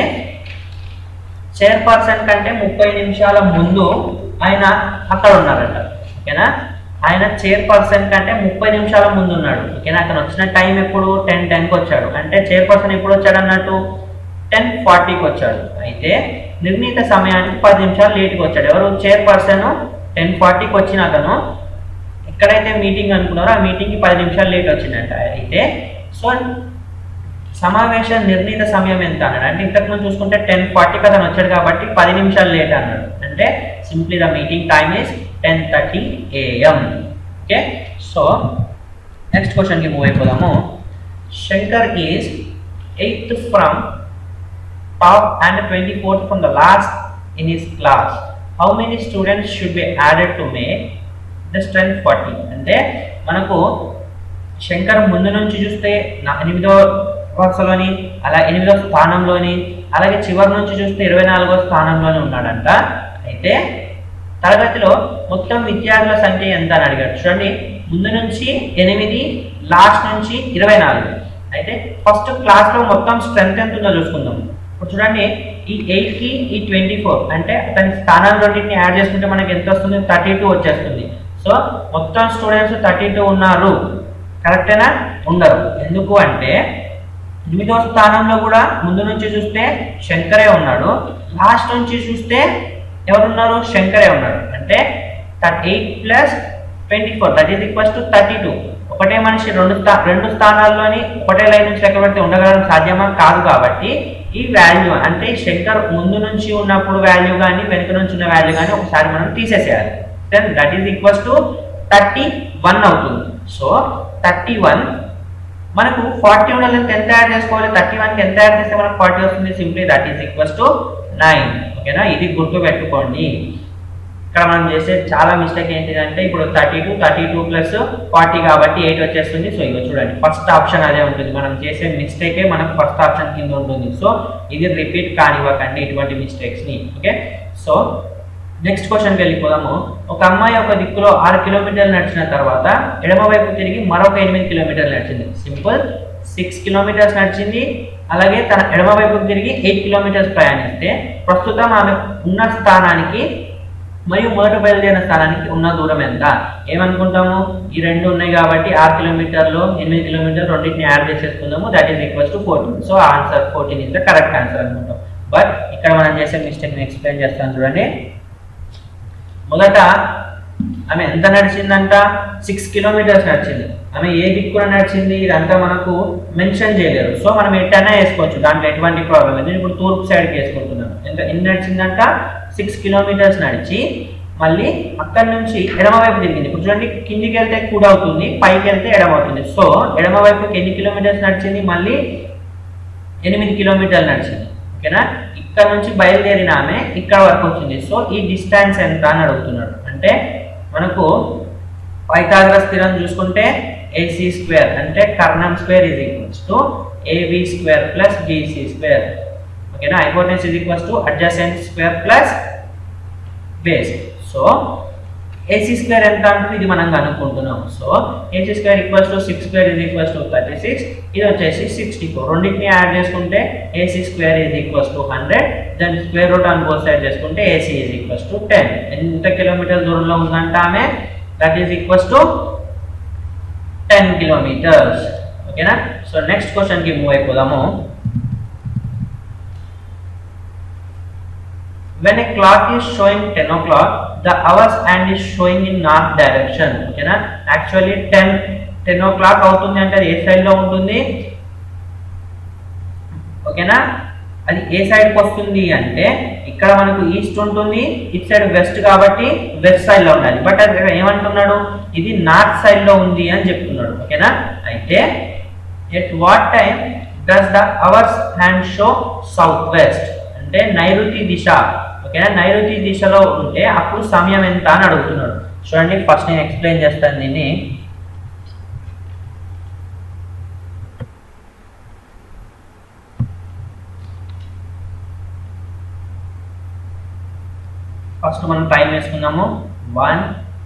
చైర్పర్సన్ కంటే ముప్పై నిమిషాల ముందు ఆయన అక్కడ ఉన్నారట ఓకేనా ఆయన చైర్పర్సన్ కంటే ముప్పై నిమిషాల ముందు ఉన్నాడు ఓకేనా అతను వచ్చిన టైం ఎప్పుడు టెన్ టెన్కి వచ్చాడు అంటే చైర్పర్సన్ ఎప్పుడు వచ్చాడు అన్నట్టు టెన్ ఫార్టీకి వచ్చాడు అయితే నిర్ణీత సమయానికి పది నిమిషాలు లేట్కి వచ్చాడు ఎవరు చైర్పర్సన్ టెన్ ఫార్టీకి వచ్చిన అతను ఎక్కడైతే మీటింగ్ అనుకున్నారో ఆ మీటింగ్కి పది నిమిషాలు లేట్ వచ్చిందంట అయితే సో సమావేశం నిర్ణీత సమయం ఎంత అన్నాడు అంటే ఇంతకు ముందు చూసుకుంటే టెన్ ఫార్టీకి అతను వచ్చాడు కాబట్టి పది నిమిషాలు లేట్ అన్నాడు అంటే simply the meeting time is ten thirty AM okay so next క్వశ్చన్కి మూవ్ అయిపోదాము Shankar is eighth from top and twenty fourth from the last in his class how many students should be added to make the strength forty అంటే మనకు శంకర్ ముందు నుంచి చూస్తే నా- ఎనిమిదో వరుసలోని అలా ఎనిమిదో స్థానంలోని అలాగే చివరి నుంచి చూస్తే ఇరవై నాలుగో స్థానంలోని ఉన్నాడంట అయితే తరగతిలో మొత్తం విద్యార్థుల సంఖ్య ఎంత అని అడిగాడు చూడండి ముందు నుంచి ఎనిమిది లాస్ట్ నుంచి ఇరవై నాలుగు అయితే ఫస్ట్ క్లాస్లో మొత్తం స్ట్రెంత్ ఎంత ఉందో చూసుకుందాం ఇప్పుడు చూడండి ఈ ఎయిట్కి ఈ ట్వంటీ ఫోర్ అంటే అతని స్థానాలు రెండింటిని యాడ్ చేసుకుంటే మనకి ఎంత వస్తుంది థర్టీ టూ వచ్చేస్తుంది సో మొత్తం స్టూడెంట్స్ థర్టీ టూ ఉన్నారు కరెక్టేనా ఉండరు ఎందుకు అంటే ఎనిమిదో స్థానంలో కూడా ముందు నుంచి చూస్తే శంకరే ఉన్నాడు లాస్ట్ నుంచి చూస్తే ఎవరున్నారు శంకరే ఉన్నాడు అంటే eight plus twenty four that is equals to thirty two ఒకటే మనిషి రెండు స్థా రెండు స్థానాల్లోని ఒకటే లైన్ నుంచి లెక్క పెడితే ఉండగలడం సాధ్యమా కాదు కాబట్టి ఈ వాల్యూ అంటే శంకర్ ముందు నుంచి ఉన్నప్పుడు వాల్యూ కానీ వెనుక నుంచి ఉన్న వాల్యూ కానీ ఒకసారి మనం తీసేసేయాలి then that is equals to thirty one అవుతుంది సో థర్టీ వన్ మనకు ఫార్టీ ఉన్న లెంత్ ఎంత యాడ్ చేసుకోవాలి థర్టీ వన్కి ఎంత యాడ్ చేస్తే మనకు ఫార్టీ వస్తుంది simply that is equals to nine ఓకేనా ఇది గుర్తు పెట్టుకోండి ఇక్కడ మనం చేసే చాలా మిస్టేక్ ఏంటిదంటే ఇప్పుడు thirty two thirty two plus forty కాబట్టి ఎయిట్ వచ్చేస్తుంది సో ఇగో చూడండి ఫస్ట్ ఆప్షన్ అదే ఉంటుంది మనం చేసే మిస్టేకే మనకు ఫస్ట్ ఆప్షన్ కింద ఉంటుంది సో ఇది రిపీట్ కానివ్వకండి ఇటువంటి మిస్టేక్స్ని ఓకే సో నెక్స్ట్ క్వశ్చన్కి వెళ్ళిపోదాము ఒక అమ్మాయి ఒక దిక్కులో ఆరు కిలోమీటర్లు నడిచిన తర్వాత ఎడమ వైపు తిరిగి మరొక ఎనిమిది కిలోమీటర్లు నడిచింది సింపుల్ సిక్స్ కిలోమీటర్స్ నడిచింది అలాగే తన ఎడమ వైపుకు తిరిగి ఎయిట్ కిలోమీటర్స్ ప్రయాణిస్తే ప్రస్తుతం ఆమె ఉన్న స్థానానికి మరియు మొదట బయలుదేరిన స్థానానికి ఉన్న దూరం ఎంత ఏమనుకుంటాము ఈ రెండు ఉన్నాయి కాబట్టి ఆరు కిలోమీటర్లు ఎనిమిది కిలోమీటర్లు రెండింటిని యాడ్ చేసేసుకుందాము that is equals to fourteen so answer fourteen is the correct answer అనుకుంటాం బట్ ఇక్కడ మనం చేసే మిస్టేక్ని ఎక్స్ప్లెయిన్ చేస్తాను చూడండి మొదట ఆమె ఎంత నడిచిందంట సిక్స్ కిలోమీటర్స్ నడిచింది ఆమె ఏ దిక్కున నడిచింది ఇదంతా మనకు మెన్షన్ చేయలేరు సో మనం ఎట్టైనా వేసుకోవచ్చు దాంట్లో ఎటువంటి ప్రాబ్లం లేదు నేను ఇప్పుడు తూర్పు సైడ్కి వేసుకుంటున్నాను ఎంత ఎన్ని నడిచిందంట సిక్స్ కిలోమీటర్స్ నడిచి మళ్ళీ అక్కడి నుంచి ఎడమ వైపు తిరిగింది ఇప్పుడు చూడండి కిందికి వెళ్తే కుడి అవుతుంది పైకి వెళ్తే ఎడమ అవుతుంది సో ఎడమ వైపుకి ఎన్ని కిలోమీటర్స్ నడిచింది మళ్ళీ ఎనిమిది కిలోమీటర్లు నడిచింది ఓకేనా ఇక్కడ నుంచి బయలుదేరిన ఆమె ఇక్కడ వరకు వచ్చింది సో ఈ డిస్టెన్స్ ఎంత అని అడుగుతున్నాడు అంటే మనకు పైథాగరస్ స్థిరం చూసుకుంటే ఏసీ స్క్వేర్ అంటే కర్ణం square is equals to AB square plus BC square ఓకేనా hypotenuse is equals to adjacent square plus base so AC square ఎంత అంటే ఇది మనం కనుక్కుంటున్నాం so AC square equals to six square is equals to thirty six ఇది వచ్చేసి sixty four రెండింటిని add చేసుకుంటే AC square is equals to hundred దాని square root on both side చేసుకుంటే AC is equals to ten ఎంత kilometre దూరంలో ఉందంట ఆమె that is equals to ten kilometres ఓకేనా సో నెక్స్ట్ క్వశ్చన్కి మూవ్ అయిపోదాము when a clock is showing 10 o'clock the hours hand is showing in north direction ఓకేనా actually ten ten o'clock అవుతుంది అంటే అది ఏ side లో ఉంటుంది ఓకేనా అది ఏ సైడ్కి వస్తుంది అంటే ఇక్కడ మనకు ఈస్ట్ ఉంటుంది ఇట్ సైడ్ వెస్ట్ కాబట్టి వెస్ట్ సైడ్ లో ఉండాలి బట్ అది ఇక్కడ ఏమంటున్నాడు ఇది నార్త్ సైడ్ లో ఉంది అని చెప్తున్నాడు ఓకేనా అయితే at what time does the hours hand show south west అంటే నైరుతి దిశ ఓకేనా నైరుతి దిశలో ఉంటే అప్పుడు సమయం ఎంత అని అడుగుతున్నాడు చూడండి ఫస్ట్ నేను ఎక్స్ప్లెయిన్ చేస్తాను దీన్ని ఫస్ట్ మనం టైం వేసుకుందాము one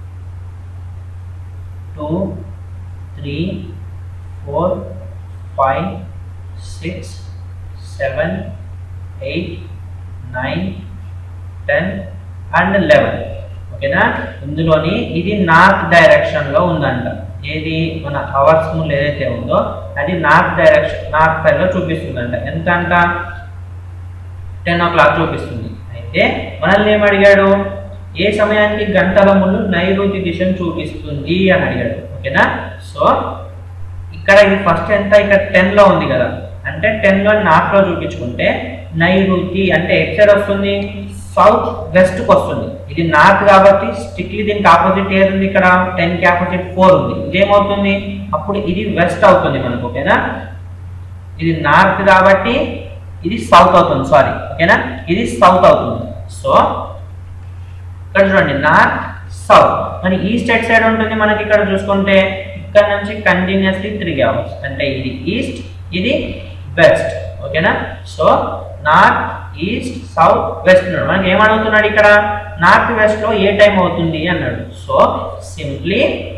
two three four five six seven eight nine ten and eleven ఓకేనా ఇందులోని ఇది నార్త్ డైరెక్షన్లో ఉందంట ఏది మన అవర్స్ ముందు ఏదైతే ఉందో అది నార్త్ డైరెక్షన్ నార్త్ సైడ్లో చూపిస్తుందంట ఎంత అంట టెన్ ఓ క్లాక్ చూపిస్తుంది అయితే మనల్ని ఏమడిగాడు ఏ సమయానికి గంటల ముందు నైరుతి దిశను చూపిస్తుంది అని అడిగాడు ఓకేనా సో ఇక్కడ ఇది ఫస్ట్ ఎంత ఇక్కడ టెన్లో ఉంది కదా అంటే టెన్లో నార్త్లో చూపించుకుంటే నైరుతి అంటే ఎట్ సైడ్ వస్తుంది సౌత్ వెస్ట్కి వస్తుంది ఇది నార్త్ కాబట్టి స్ట్రిక్ట్లీ దీనికి ఆపోజిట్ ఏది ఉంది ఇక్కడ టెన్కి ఆపోజిట్ ఫోర్ ఉంది ఇదేమవుతుంది అప్పుడు ఇది వెస్ట్ అవుతుంది మనకు ఓకేనా ఇది నార్త్ కాబట్టి ఇది సౌత్ అవుతుంది సారీ ఓకేనా ఇది సౌత్ అవుతుంది సో ఇక్కడ చూడండి నార్త్ సౌత్ మరి ఈస్ట్ ఎట్ సైడ్ ఉంటుంది మనకి ఇక్కడ చూసుకుంటే ఇక్కడ నుంచి కంటిన్యూస్లీ త్రీ అవర్స్ అంటే ఇది ఈస్ట్ ఇది వెస్ట్ ఓకేనా so north east south west అన్నాడు మనకి ఏమడుగుతున్నాడు ఇక్కడ నార్త్ వెస్ట్ లో ఏ టైం అవుతుంది అన్నాడు సో సింప్లీ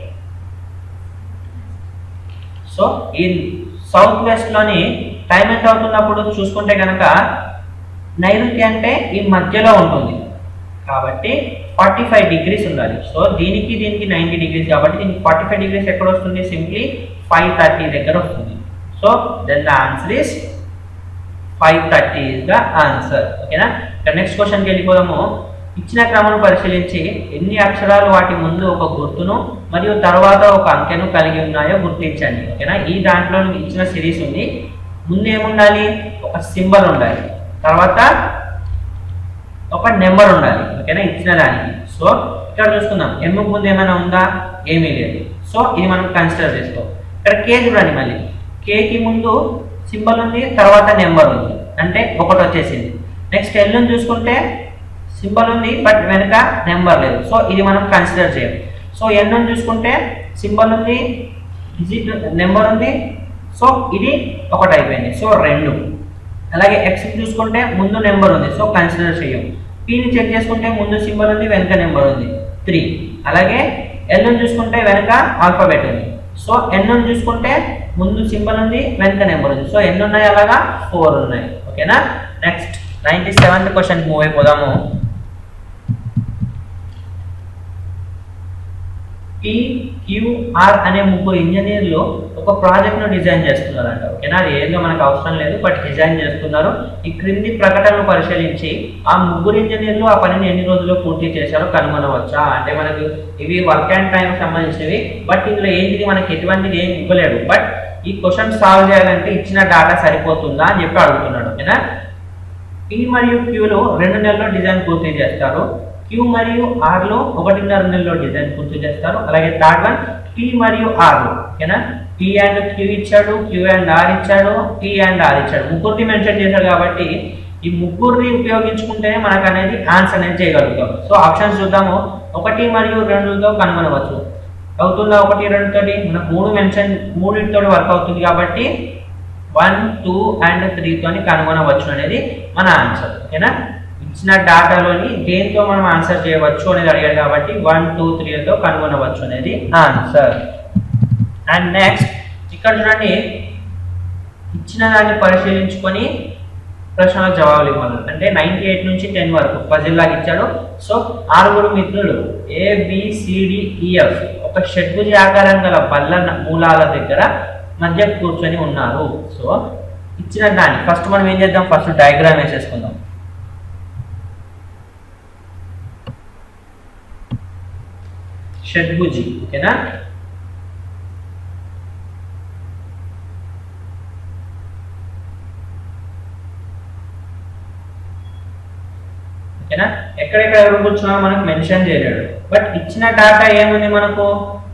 సో ఈ సౌత్ వెస్ట్ లోని టైం ఎంత అవుతున్నప్పుడు చూసుకుంటే కనుక నైరుతి అంటే ఈ మధ్యలో ఉంటుంది కాబట్టి ఫార్టీ ఫైవ్ డిగ్రీస్ ఉండాలి సో దీనికి దీనికి నైంటీ డిగ్రీస్ కాబట్టి దీనికి ఫార్టీ ఫైవ్ డిగ్రీస్ ఎక్కడ వస్తుంది సింప్లీ ఫైవ్ థర్టీ దగ్గర వస్తుంది so then the answer is five thirty is the answer ఓకేనా ఇక నెక్స్ట్ క్వశ్చన్కి వెళ్ళిపోదాము ఇచ్చిన క్రమను పరిశీలించి ఎన్ని అక్షరాలు వాటి ముందు ఒక గుర్తును మరియు తర్వాత ఒక అంకెను కలిగి ఉన్నాయో గుర్తించండి ఓకేనా ఈ దాంట్లో ఇచ్చిన సిరీస్ ఉంది ముందు ఏముండాలి ఒక సింబల్ ఉండాలి తర్వాత ఒక నెంబర్ ఉండాలి ఓకేనా ఇచ్చిన దానికి సో ఇక్కడ చూసుకుందాం ఎమ్ ముందు ఏమైనా ఉందా ఏమీ లేదు సో ఇది మనం కన్సిడర్ చేసుకో ఇక్కడ కే చూడండి మళ్ళీ కేకి ముందు సింబల్ ఉంది తర్వాత నెంబర్ ఉంది అంటే ఒకటి వచ్చేసింది నెక్స్ట్ ఎల్ చూసుకుంటే సింబల్ ఉంది బట్ వెనుక నెంబర్ లేదు సో ఇది మనం కన్సిడర్ చేయం సో ఎన్ చూసుకుంటే సింబల్ ఉంది డిజిట్ నెంబర్ ఉంది సో ఇది ఒకటి అయిపోయింది సో రెండు అలాగే ఎక్స్ చూసుకుంటే ముందు నెంబర్ ఉంది సో కన్సిడర్ చేయం పీని చెక్ చేసుకుంటే ముందు సింబల్ ఉంది వెనక నెంబర్ ఉంది త్రీ అలాగే ఎల్ చూసుకుంటే వెనక ఆల్ఫాబెట్ ఉంది సో ఎన్ చూసుకుంటే ముందు సింబల్ ఉంది వెనక నెంబర్ ఉంది సో ఎన్ని ఉన్నాయి అలాగా ఫోర్ ఉన్నాయి ఓకేనా next ninety seventh question move అయిపోదాము పిక్యూఆర్ అనే ముగ్గురు ఇంజనీర్లు ఒక ప్రాజెక్ట్ను డిజైన్ చేస్తున్నారంట ఓకేనా అది ఏందో మనకు అవసరం లేదు బట్ డిజైన్ చేస్తున్నారు ఈ క్రింది ప్రకటనను పరిశీలించి ఆ ముగ్గురు ఇంజనీర్లు ఆ పనిని ఎన్ని రోజుల్లో పూర్తి చేశారో కనుగొనవచ్చా అంటే మనకు ఇవి వర్క్ అండ్ టైం సంబంధించినవి బట్ ఇందులో ఏంటిది మనకి ఎటువంటిది ఏం ఇవ్వలేడు బట్ ఈ క్వశ్చన్ సాల్వ్ చేయాలంటే ఇచ్చిన డేటా సరిపోతుందా అని చెప్పి అడుగుతున్నాడు ఓకేనా పి మరియు క్యూలో రెండు నెలల్లో డిజైన్ పూర్తి చేస్తారు క్యూ మరియు ఆర్లో ఒకటిన్నర నెలలో డిజైన్ పూర్తి చేస్తారు అలాగే థర్డ్ వన్ పి మరియు ఆర్లో ఓకేనా పి అండ్ క్యూ ఇచ్చాడు క్యూ అండ్ ఆర్ ఇచ్చాడు పి అండ్ ఆర్ ఇచ్చాడు ముగ్గురిని మెన్షన్ చేశాడు కాబట్టి ఈ ముగ్గురిని ఉపయోగించుకుంటేనే మనకు అనేది ఆన్సర్ అనేది చేయగలుగుతాం సో ఆప్షన్స్ చూద్దాము ఒకటి మరియు రెండుతో కనుగొనవచ్చు అవుతుందా ఒకటి రెండు తోటి మనకు మూడు మెన్షన్ మూడింటితో వర్క్ అవుతుంది కాబట్టి వన్ టూ అండ్ త్రీతోని కనుగొనవచ్చు అనేది మన ఆన్సర్ ఓకేనా ఇచ్చిన డేటాలోని దేంతో మనం ఆన్సర్ చేయవచ్చు అనేది అడిగాడు కాబట్టి వన్ టూ త్రీతో కనుగొనవచ్చు అనేది ఆన్సర్ అండ్ నెక్స్ట్ ఇక్కడ చూడండి ఇచ్చిన దాన్ని పరిశీలించుకొని ప్రశ్నలకు జవాబులు ఇవ్వాలి అంటే నైన్టీ ఎయిట్ నుంచి టెన్ వరకు పజిల్ లాగా ఇచ్చాడు సో ఆరుగురు మిత్రులు ఏబిసిడిఈఎఫ్ ఒక షడ్భుజ ఆకారం గల బల్ల మూలాల దగ్గర మధ్య కూర్చొని ఉన్నారు సో ఇచ్చిన దాన్ని ఫస్ట్ మనం ఏం చేద్దాం ఫస్ట్ డయాగ్రామ్ వేసేసుకుందాం షడ్భుజి ఓకేనా ఓకేనా ఎక్కడెక్కడ ఎవరు కూర్చున్నారో మనకు మెన్షన్ చేయలేడు బట్ ఇచ్చిన డాటా ఏముంది మనకు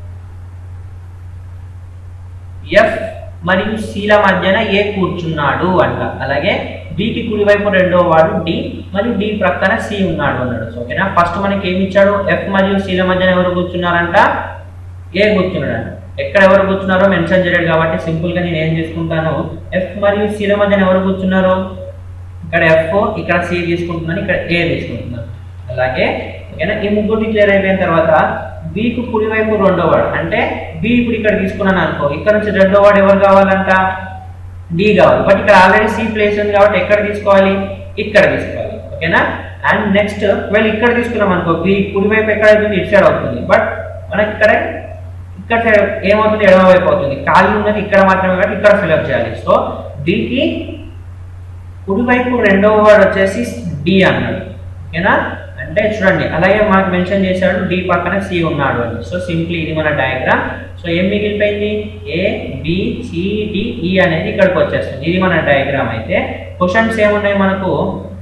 ఎఫ్ మరియు సిల మధ్యన ఏ కూర్చున్నాడు అంట అలాగే బికి కుడివైపు రెండో వాడు డి మరియు డి ప్రక్కన సి ఉన్నాడు అన్నాడు సో ఓకేనా ఫస్ట్ మనకి ఏమి ఇచ్చాడు ఎఫ్ మరియు సిల మధ్యన ఎవరు కూర్చున్నారంట ఏ కూర్చున్నాడు ఎక్కడ ఎవరు కూర్చున్నారో మెన్షన్ చేయలేదు కాబట్టి సింపుల్ గా నేను ఏం చేసుకుంటాను ఎఫ్ మరియు సిల మధ్యన ఎవరు కూర్చున్నారు ఇక్కడ ఎఫ్ ఇక్కడ సి తీసుకుంటున్నాను ఇక్కడ ఏ తీసుకుంటున్నాను అలాగే ఓకేనా ఈ ముగ్గురిని క్లియర్ అయిపోయిన తర్వాత బికు కుడివైపు రెండో వాడు అంటే బి ఇప్పుడు ఇక్కడ తీసుకున్నాను అనుకో ఇక్కడ నుంచి రెండో వాడు ఎవరు కావాలంట డి కావాలి బట్ ఇక్కడ ఆల్రెడీ సి ప్లేస్ ఉంది కాబట్టి ఎక్కడ తీసుకోవాలి ఇక్కడ తీసుకోవాలి ఓకేనా అండ్ నెక్స్ట్ వీళ్ళు ఇక్కడ తీసుకున్నాం అనుకో బి కుడివైపు ఎక్కడ అవుతుంది ఇటు సైడ్ అవుతుంది బట్ మనకి ఇక్కడ ఇక్కడ సైడ్ ఏమవుతుంది ఎడమ వైపు అవుతుంది ఖాళీ ఉన్నది ఇక్కడ మాత్రమే కాబట్టి ఇక్కడ ఫిల్అప్ చేయాలి సో డికి కుడివైపు రెండవ వాడు వచ్చేసి డి అన్నాడు ఓకేనా అంటే చూడండి అలాగే మనకు మెన్షన్ చేశాడు డి పక్కన సి ఉన్నాడు అని సో సింప్లీ ఇది మన డయాగ్రామ్ సో ఏం మిగిలిపోయింది ఏ బి సి డి ఈ అనేది ఇక్కడికి వచ్చేస్తుంది ఇది మన డయాగ్రామ్ అయితే క్వశ్చన్స్ ఏమున్నాయి మనకు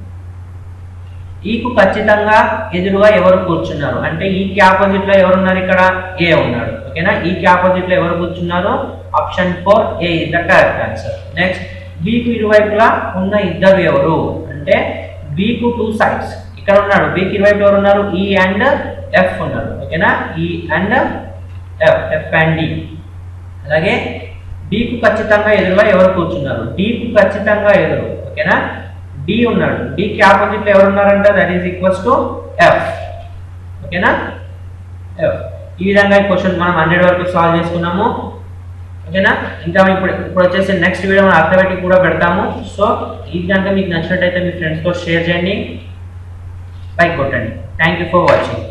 ఈకు ఖచ్చితంగా ఎదురుగా ఎవరు కూర్చున్నారు అంటే ఈకి ఆపోజిట్ లో ఎవరున్నారు ఇక్కడ ఏ ఉన్నాడు ఓకేనా ఈకి ఆపోజిట్ లో ఎవరు కూర్చున్నారు option four A is the correct answer next బీకు ఇరువైపులా ఉన్న ఇద్దరు ఎవరు అంటే బీకు టూ సైడ్స్ ఇక్కడ ఉన్నాడు బీకి ఇరువైపు ఎవరు ఉన్నారు ఈ అండ్ ఎఫ్ ఉన్నారు ఓకేనా E and F F and D అలాగే డీకు ఖచ్చితంగా ఎదురుగా ఎవరు కూర్చున్నారు డీకు ఖచ్చితంగా ఎదురు ఓకేనా డి ఉన్నాడు డికి ఆపోజిట్ లో ఎవరు ఉన్నారంట that is equals to F ఓకేనా ఎఫ్ ఈ విధంగా క్వశ్చన్ మనం హండ్రెడ్ వరకు సాల్వ్ చేసుకున్నాము ఓకేనా ఇంకా ఇప్పుడు ఇప్పుడు వచ్చేసి నెక్స్ట్ వీడియో మనం అర్థమెటిక్ కూడా పెడతాము సో ఈ కనుక మీకు నచ్చినట్టయితే మీ ఫ్రెండ్స్తో షేర్ చేయండి లైక్ కొట్టండి థ్యాంక్ యూ ఫర్ వాచింగ్